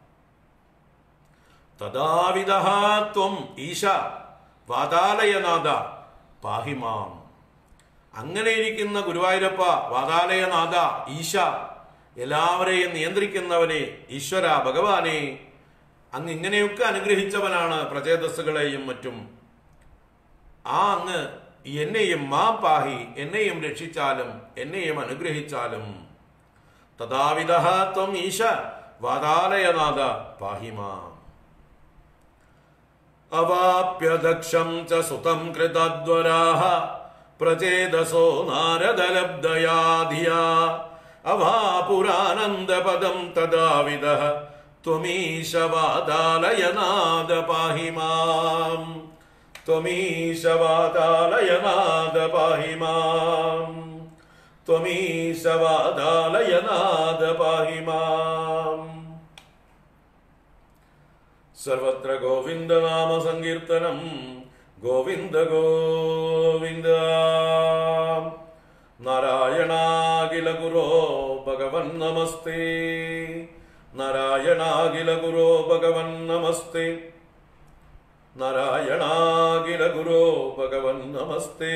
തഥാവിധ ത്വം ഈശ വാതാലയനാഥ പാഹിമാം അങ്ങനെ ഇരിക്കുന്ന ഗുരുവായൂരപ്പ വാതാലയനാഥ ഈശ എല്ലാവരെയും നിയന്ത്രിക്കുന്നവനെ ഈശ്വര ഭഗവാനെ അങ്ങ് ഇങ്ങനെയൊക്കെ അനുഗ്രഹിച്ചവനാണ് പ്രചേതസ്സുകളെയും മറ്റും ആ അങ്ങ് എന്നെയും മാ പാഹി എന്നെയും രക്ഷിച്ചാലും എന്നെയും അനുഗ്രഹിച്ചാലും തഥാവിധ ത്വം ഈശ വാതാലയനാഥ പാഹിമാം അവാപ്യദക്ഷം ച സുതം കൃതദ്വരാഹ പ്രചേതസോ നാരദലബ്ധയാ ധിയാ അവാപുരാനന്ദപദം തദാവിധ ത്വമീശ വാതാലയനാഥ പാഹി മാം ത്വമീശ വാതാലയനാഥ പാഹി മാം ത്വമീശ വാതാലയനാഥ പാഹി മാം സർവത്ര ഗോവിന്ദനാമ സങ്കീർത്തനം ഗോവിന്ദ ഗോവിന്ദ നാരായണാകില ഗുരോ ഭഗവൻ നമസ്തേ നാരായണാകില ഗുരോ ഭഗവൻ നമസ്തേ നാരായണാകില ഗുരോ ഭഗവൻ നമസ്തേ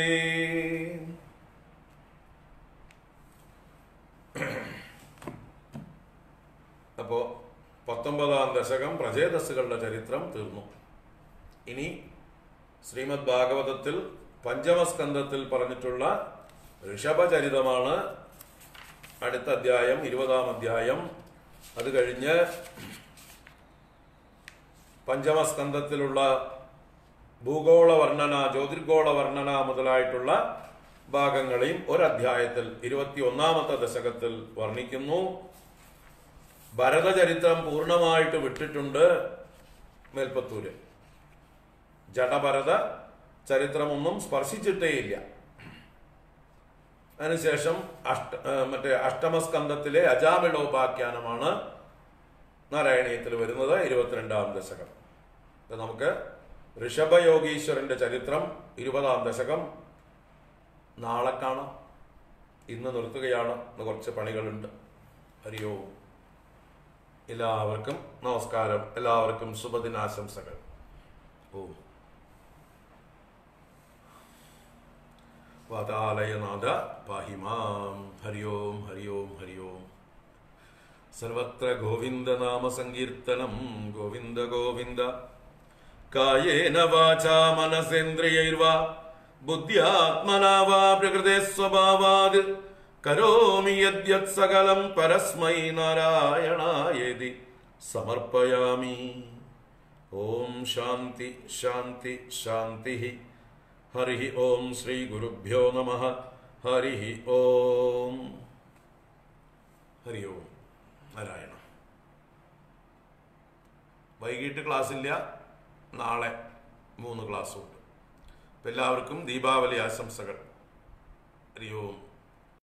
അപ്പോ പത്തൊമ്പതാം ദശകം പ്രചേതസ്സുകളുടെ ചരിത്രം തീർന്നു ഇനി ശ്രീമദ് ഭാഗവതത്തിൽ പഞ്ചമസ്കന്ധത്തിൽ പറഞ്ഞിട്ടുള്ള ഋഷഭചരിതമാണ് അടുത്ത അധ്യായം ഇരുപതാം അധ്യായം അത് കഴിഞ്ഞ് പഞ്ചമസ്കന്ധത്തിലുള്ള ഭൂഗോള വർണ്ണന ജ്യോതിർഗോള വർണ്ണന മുതലായിട്ടുള്ള ഭാഗങ്ങളെയും ഒരധ്യായത്തിൽ ഇരുപത്തി ഒന്നാമത്തെ ദശകത്തിൽ വർണ്ണിക്കുന്നു ഭരതചരിത്രം പൂർണ്ണമായിട്ട് വിട്ടിട്ടുണ്ട് മേൽപ്പത്തൂര് ജഡഭരത ചരിത്രമൊന്നും സ്പർശിച്ചിട്ടേയില്ല അതിനുശേഷം അഷ്ട ആ, മറ്റേ അഷ്ടമസ്കന്ധത്തിലെ അജാമിളോപാഖ്യാനമാണ് നാരായണീയത്തിൽ വരുന്നത് ഇരുപത്തിരണ്ടാം ദശകം ഇത് നമുക്ക് ഋഷഭയോഗീശ്വരന്റെ ചരിത്രം ഇരുപതാം ദശകം നാളെ കാണാം ഇന്ന് നിർത്തുകയാണ് ഇന്ന് കുറച്ച് പണികളുണ്ട് ഹരിയോ എല്ലാവർക്കും നമസ്കാരം എല്ലാവർക്കും ശുഭദിനാശംസകൾ ഓ വാതാലയനാഥ പാഹിമാം ഹരി ഓം ഹരി ഓം ഹരി ഓം സർവത്ര ഗോവിന്ദനാമ സങ്കീർത്തനം ഗോവിന്ദ ഗോവിന്ദ കായേന വാചാ മനസേന്ദ്രിയൈർവാ ബുദ്ധ്യാത്മനാ വാ പ്രകൃതേ സ്വഭാവാത് കരോമി യദ്യത് സകലം പരസ്മൈ നാരായണായേതി സമർപ്പയാമി ഓം ശാന്തി ശാന്തി ശാന്തി ഹരി ഓം ശ്രീ ഗുരുഭ്യോ നമ ഹരി ഓം ഹരി ഓം നാരായണ വൈകിട്ട് ക്ലാസ്സില്ല നാളെ മൂന്ന് ക്ലാസ്സുണ്ട് അപ്പം എല്ലാവർക്കും ദീപാവലി ആശംസകൾ ഹരി ഓം